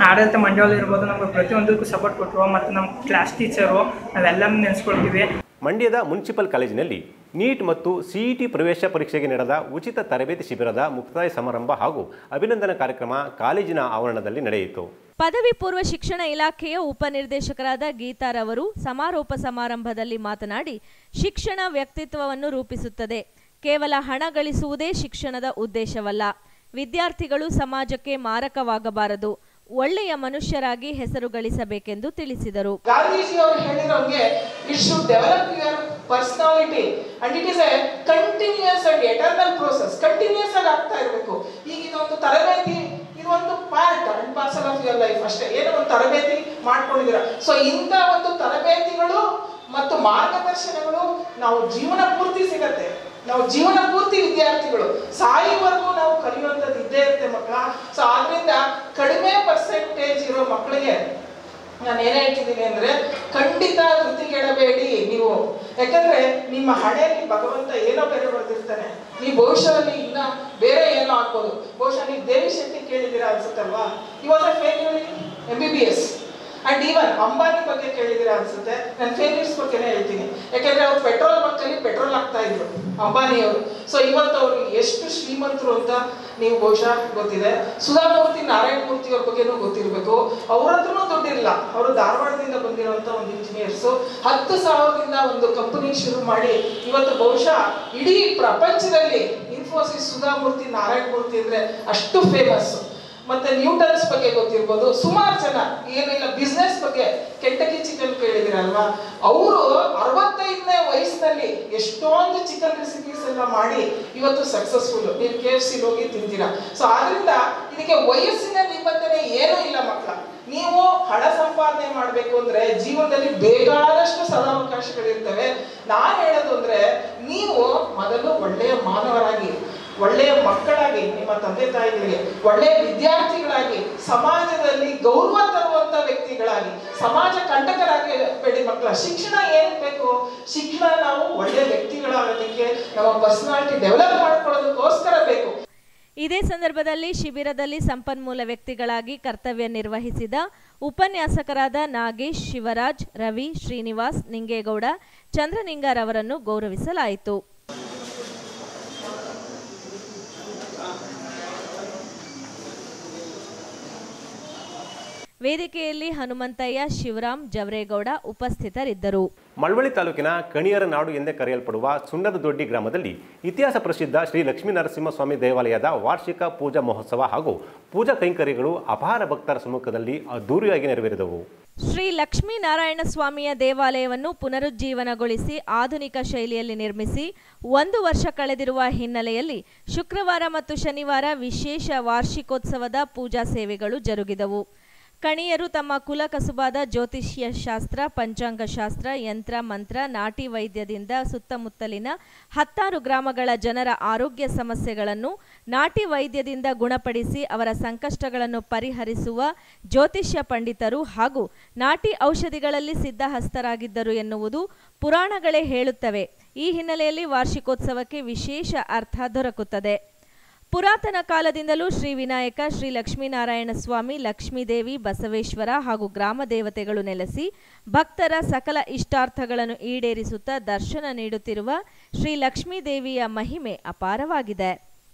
ಆಡಳಿತ ಮಂಡಳಿ ಇರ್ಬೋದು ನಮ್ಗೆ ಪ್ರತಿಯೊಂದಕ್ಕೂ ಸಪೋರ್ಟ್ ಕೊಟ್ಟರು ಮತ್ತು ನಮ್ಮ ಕ್ಲಾಸ್ ಟೀಚರು ನಾವೆಲ್ಲರೂ ನೆನೆಸ್ಕೊಳ್ತೀವಿ ಮಂಡ್ಯದ ಮುನ್ಸಿಪಲ್ ಕಾಲೇಜಿನಲ್ಲಿ ನೀಟ್ ಮತ್ತು ಸಿಇಟಿ ಪ್ರವೇಶ ಪರೀಕ್ಷೆಗೆ ನಡೆದ ಉಚಿತ ತರಬೇತಿ ಶಿಬಿರದ ಮುಕ್ತಾಯ ಸಮಾರಂಭ ಹಾಗೂ ಅಭಿನಂದನಾ ಕಾರ್ಯಕ್ರಮ ಕಾಲೇಜಿನ ಆವರಣದಲ್ಲಿ ನಡೆಯಿತು ಪದವಿ ಪೂರ್ವ ಶಿಕ್ಷಣ ಇಲಾಖೆಯ ಉಪನಿರ್ದೇಶಕರಾದ ಗೀತಾರವರು ಸಮಾರೋಪ ಸಮಾರಂಭದಲ್ಲಿ ಮಾತನಾಡಿ ಶಿಕ್ಷಣ ವ್ಯಕ್ತಿತ್ವವನ್ನು ರೂಪಿಸುತ್ತದೆ ಕೇವಲ ಹಣ ಗಳಿಸುವುದೇ ಶಿಕ್ಷಣದ ಉದ್ದೇಶವಲ್ಲ ವಿದ್ಯಾರ್ಥಿಗಳು ಸಮಾಜಕ್ಕೆ ಮಾರಕವಾಗಬಾರದು ಒಳ್ಳೆಯ ಮನುಷ್ಯರಾಗಿ ಹೆಸರು ಗಳಿಸಬೇಕೆಂದು ತಿಳಿಸಿದರು ಗಾಂಧೀಜಿ ಅವರು ಹೇಳಿರೋಂಗೆ it should develop your personality and it is a continuous and eternal process continuous ಆಗಿ ಆಗ್ತಾ ಇರಬೇಕು ಈಗ ಇದೊಂದು ತರಬೇತಿ ಇದು ಒಂದು part and parcel of your life ಅಷ್ಟೇ ಏನೋ ಒಂದು ತರಬೇತಿ ಮಾಡ್ಕೊಂಡಿದ್ದೀರಾ ಸೊ ಇಂಥ ಒಂದು ತರಬೇತಿಗಳು ಮತ್ತು ಮಾರ್ಗದರ್ಶನಗಳು ನಾವು ಜೀವನ ಪೂರ್ತಿ ಸಿಗತ್ತೆ ನಾವು ಜೀವನ ಪೂರ್ತಿ ವಿದ್ಯಾರ್ಥಿಗಳು ಸಾಯುವವರೆಗೂ ನಾವು ಕಲಿಯುವಂಥದ್ದು ಇದ್ದೇ ಇರುತ್ತೆ ಮಕ್ಕಳ ಸೊ ಆದ್ರಿಂದ ಕಡಿಮೆ ಪರ್ಸೆಂಟೇಜ್ ಇರೋ ಮಕ್ಕಳಿಗೆ ನಾನು ಏನ್ ಹೇಳ್ತಿದ್ದೀನಿ ಅಂದ್ರೆ ಖಂಡಿತ ವೃತ್ತಿಗೆಡಬೇಡಿ ನೀವು ಯಾಕಂದ್ರೆ ನಿಮ್ಮ ಹಣೆಯಲ್ಲಿ ಭಗವಂತ ಏನೋ ಬೇರೆ ಬರೆದಿರ್ತಾನೆ ನೀವು ಭವಿಷ್ಯದಲ್ಲಿ ಇನ್ನ ಬೇರೆ ಏನೋ ಆಗ್ಬೋದು ಬಹುಶಃ ನೀವು ದೇವಿ ಶೆಟ್ಟಿ ಕೇಳಿದ್ದೀರಾ ಅನ್ಸುತ್ತಲ್ವಾ ಇವಾಗ failure M B B S and even Ambani ಬಗ್ಗೆ ಕೇಳಿದ್ದೀರಾ ಅನ್ಸುತ್ತೆ ನಾನು ಫೇಲ್ಯೂರ್ಸ್ ಬಗ್ಗೆನೇ ಹೇಳ್ತೀನಿ ಯಾಕಂದ್ರೆ ಅವ್ರು ಪೆಟ್ರೋಲ್ ಬಂಕಲ್ಲಿ ಪೆಟ್ರೋಲ್ ಹಾಕ್ತಾ ಇದ್ರು ಅಂಬಾನಿಯವರು ಸೊ ಇವತ್ತು ಅವರು ಎಷ್ಟು ಶ್ರೀಮಂತರು ಅಂತ ನೀವು ಬಹುಶಃ ಗೊತ್ತಿದೆ ಸುಧಾಮೂರ್ತಿ ನಾರಾಯಣ ಮೂರ್ತಿ ಅವ್ರ ಬಗ್ಗೆನೂ ಗೊತ್ತಿರಬೇಕು ಅವ್ರ ಹತ್ರನೂ ದುಡ್ಡಿಲ್ಲ ಅವರು ಧಾರವಾಡದಿಂದ ಬಂದಿರುವಂತ ಒಂದು ಇಂಜಿನಿಯರ್ಸ್ ಹತ್ತು ಸಾವಿರದಿಂದ ಒಂದು ಕಂಪನಿ ಶುರು ಮಾಡಿ ಇವತ್ತು ಬಹುಶಃ ಇಡೀ ಪ್ರಪಂಚದಲ್ಲಿ ಇನ್ಫೋಸಿಸ್ ಸುಧಾಮೂರ್ತಿ ನಾರಾಯಣ ಮೂರ್ತಿ ಅಂದ್ರೆ ಅಷ್ಟು ಫೇಮಸ್ ಮತ್ತೆ ನ್ಯೂಟನ್ಸ್ ಬಗ್ಗೆ ಗೊತ್ತಿರ್ಬೋದು ಸುಮಾರು ಜನ ಏನಿಲ್ಲ ಬಿಸ್ನೆಸ್ ಬಗ್ಗೆ ಕೆಂಟಕಿ ಚಿಕನ್ ಕೇಳಿದಿರಲ್ವಾ ಅವರು ಅರವತ್ತೈದನೇ ವಯಸ್ಸಿನಲ್ಲಿ ಎಷ್ಟೊಂದು ಚಿಕನ್ ರೆಸಿಪೀಸ್ ಎಲ್ಲ ಮಾಡಿ ಇವತ್ತು ಸಕ್ಸಸ್ಫುಲ್ ನೀವು ಕೆ ಎಫ್ ಸಿ ಹೋಗಿ ತಿಂತೀರಾ ಸೊ ಆದ್ರಿಂದ ಇದಕ್ಕೆ ವಯಸ್ಸಿನ ನಿಬಂಧನೆ ಏನೂ ಇಲ್ಲ ಮಕ್ಕಳ ನೀವು ಹಣ ಸಂಪಾದನೆ ಮಾಡಬೇಕು ಅಂದ್ರೆ ಜೀವನದಲ್ಲಿ ಬೇಕಾದಷ್ಟು ಸದಾವಕಾಶಗಳಿರ್ತವೆ ನಾನು ಹೇಳೋದು ಅಂದ್ರೆ ನೀವು ಮೊದಲು ಒಳ್ಳೆಯ ಮಾನವರಾಗಿ ಒಳ್ಳೆಯ ಮಕ್ಕಳಾಗಿ ನಿಮ್ಮ ತಂದೆ ತಾಯಿಗಳಿಗೆ ಒಳ್ಳೆಯ ವಿದ್ಯಾರ್ಥಿಗಳಾಗಿ ಸಮಾಜದಲ್ಲಿ ಗೌರವ ತರುವಂತ ವ್ಯಕ್ತಿಗಳಾಗಿ ಸಮಾಜ ಕಂಟಕರಾಗಿ ಬೇಡಿ ಮಕ್ಕಳ ಶಿಕ್ಷಣ ಏನ್ ಬೇಕು ಶಿಕ್ಷಣ ನಾವು ಒಳ್ಳೆಯ ವ್ಯಕ್ತಿಗಳಾಗೋದಕ್ಕೆ ನಮ್ಮ ಪರ್ಸನಾಲಿಟಿ ಡೆವಲಪ್ ಮಾಡ್ಕೊಳ್ಳೋದಕ್ಕೋಸ್ಕರ ಬೇಕು ಇದೇ ಸಂದರ್ಭದಲ್ಲಿ ಶಿಬಿರದಲ್ಲಿ ಸಂಪನ್ಮೂಲ ವ್ಯಕ್ತಿಗಳಾಗಿ ಕರ್ತವ್ಯ ನಿರ್ವಹಿಸಿದ ಉಪನ್ಯಾಸಕರಾದ ನಾಗೇಶ್ ಶಿವರಾಜ್ ರವಿ ಶ್ರೀನಿವಾಸ್ ನಿಂಗೇಗೌಡ ಚಂದ್ರನಿಂಗಾರವರನ್ನು ಗೌರವಿಸಲಾಯಿತು ವೇದಿಕೆಯಲ್ಲಿ ಹನುಮಂತಯ್ಯ ಶಿವರಾಮ್ ಜವರೇಗೌಡ ಉಪಸ್ಥಿತರಿದ್ದರು ಮಳವಳ್ಳಿ ತಾಲೂಕಿನ ಕಣಿಯರ ನಾಡು ಎಂದೇ ಕರೆಯಲ್ಪಡುವ ಸುಣ್ಣದ ದೊಡ್ಡಿ ಗ್ರಾಮದಲ್ಲಿ ಇತಿಹಾಸ ಪ್ರಸಿದ್ಧ ಶ್ರೀ ಲಕ್ಷ್ಮೀ ನರಸಿಂಹಸ್ವಾಮಿ ದೇವಾಲಯದ ವಾರ್ಷಿಕ ಪೂಜಾ ಮಹೋತ್ಸವ ಹಾಗೂ ಪೂಜಾ ಕೈಂಕರ್ಯಗಳು ಅಪಾರ ಭಕ್ತರ ಸಮ್ಮುಖದಲ್ಲಿ ಅದ್ದೂರಿಯಾಗಿ ನೆರವೇರಿದವು ಶ್ರೀ ಲಕ್ಷ್ಮೀನಾರಾಯಣ ಸ್ವಾಮಿಯ ದೇವಾಲಯವನ್ನು ಪುನರುಜ್ಜೀವನಗೊಳಿಸಿ ಆಧುನಿಕ ಶೈಲಿಯಲ್ಲಿ ನಿರ್ಮಿಸಿ ಒಂದು ವರ್ಷ ಕಳೆದಿರುವ ಹಿನ್ನೆಲೆಯಲ್ಲಿ ಶುಕ್ರವಾರ ಮತ್ತು ಶನಿವಾರ ವಿಶೇಷ ವಾರ್ಷಿಕೋತ್ಸವದ ಪೂಜಾ ಸೇವೆಗಳು ಜರುಗಿದವು ಕಣಿಯರು ತಮ್ಮ ಕುಲ ಕಸುಬಾದ ಜ್ಯೋತಿಷ್ಯ ಶಾಸ್ತ್ರ ಪಂಚಾಂಗ ಶಾಸ್ತ್ರ ಯಂತ್ರ ಮಂತ್ರ ನಾಟಿ ವೈದ್ಯದಿಂದ ಸುತ್ತಮುತ್ತಲಿನ ಹತ್ತಾರು ಗ್ರಾಮಗಳ ಜನರ ಆರೋಗ್ಯ ಸಮಸ್ಯೆಗಳನ್ನು ನಾಟಿ ವೈದ್ಯದಿಂದ ಗುಣಪಡಿಸಿ ಅವರ ಸಂಕಷ್ಟಗಳನ್ನು ಪರಿಹರಿಸುವ ಜ್ಯೋತಿಷ್ಯ ಪಂಡಿತರು ಹಾಗೂ ನಾಟಿ ಔಷಧಿಗಳಲ್ಲಿ ಸಿದ್ಧಹಸ್ತರಾಗಿದ್ದರು ಎನ್ನುವುದು ಪುರಾಣಗಳೇ ಹೇಳುತ್ತವೆ ಈ ಹಿನ್ನೆಲೆಯಲ್ಲಿ ವಾರ್ಷಿಕೋತ್ಸವಕ್ಕೆ ವಿಶೇಷ ಅರ್ಥ ದೊರಕುತ್ತದೆ ಪುರಾತನ ಕಾಲದಿಂದಲೂ ಶ್ರೀ ವಿನಾಯಕ ಶ್ರೀ ಲಕ್ಷ್ಮೀನಾರಾಯಣ ಸ್ವಾಮಿ ಲಕ್ಷ್ಮೀದೇವಿ ಬಸವೇಶ್ವರ ಹಾಗೂ ಗ್ರಾಮ ದೇವತೆಗಳು ನೆಲೆಸಿ ಭಕ್ತರ ಸಕಲ ಇಷ್ಟಾರ್ಥಗಳನ್ನು ಈಡೇರಿಸುತ್ತಾ ದರ್ಶನ ನೀಡುತ್ತಿರುವ ಶ್ರೀ ಲಕ್ಷ್ಮೀದೇವಿಯ ಮಹಿಮೆ ಅಪಾರವಾಗಿದೆ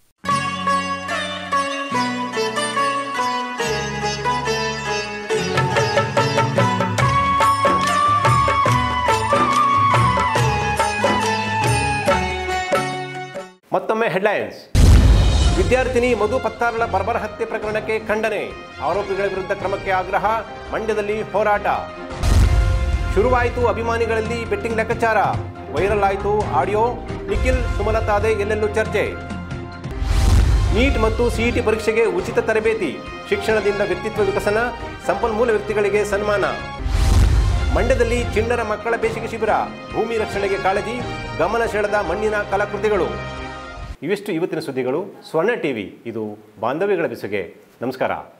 ಮತ್ತೊಮ್ಮೆ ಹೆಡ್ಲೈನ್ಸ್ ವಿದ್ಯಾರ್ಥಿನಿ ಮಧು ಪತ್ತಾರಳ ಬರ್ಬರ ಹತ್ಯೆ ಪ್ರಕರಣಕ್ಕೆ ಖಂಡನೆ ಆರೋಪಿಗಳ ವಿರುದ್ಧ ಕ್ರಮಕ್ಕೆ ಆಗ್ರಹ ಮಂಡ್ಯದಲ್ಲಿ ಹೋರಾಟ ಶುರುವಾಯಿತು ಅಭಿಮಾನಿಗಳಲ್ಲಿ ಬೆಟ್ಟಿಂಗ್ ಲೆಕ್ಕಾಚಾರ ವೈರಲ್ ಆಯಿತು ಆಡಿಯೋ ನಿಖಿಲ್ ಸುಮಲತಾದೆ ಎಲ್ಲೆಲ್ಲೂ ಚರ್ಚೆ ನೀಟ್ ಮತ್ತು ಸಿಇಟಿ ಪರೀಕ್ಷೆಗೆ ಉಚಿತ ತರಬೇತಿ ಶಿಕ್ಷಣದಿಂದ ವ್ಯಕ್ತಿತ್ವ ವಿಕಸನ ಸಂಪನ್ಮೂಲ ವ್ಯಕ್ತಿಗಳಿಗೆ ಸನ್ಮಾನ ಮಂಡ್ಯದಲ್ಲಿ ಚಿಣ್ಣರ ಮಕ್ಕಳ ಬೇಸಿಗೆ ಶಿಬಿರ ಭೂಮಿ ರಕ್ಷಣೆಗೆ ಕಾಳಜಿ ಗಮನ ಸೆಳೆದ ಮಣ್ಣಿನ ಕಲಾಕೃತಿಗಳು ಇವಿಷ್ಟು ಇವತ್ತಿನ ಸುದ್ದಿಗಳು ಸ್ವರ್ಣ ಟಿವಿ ಇದು ಬಾಂಧವ್ಯಗಳ ಬೆಸುಗೆ ನಮಸ್ಕಾರ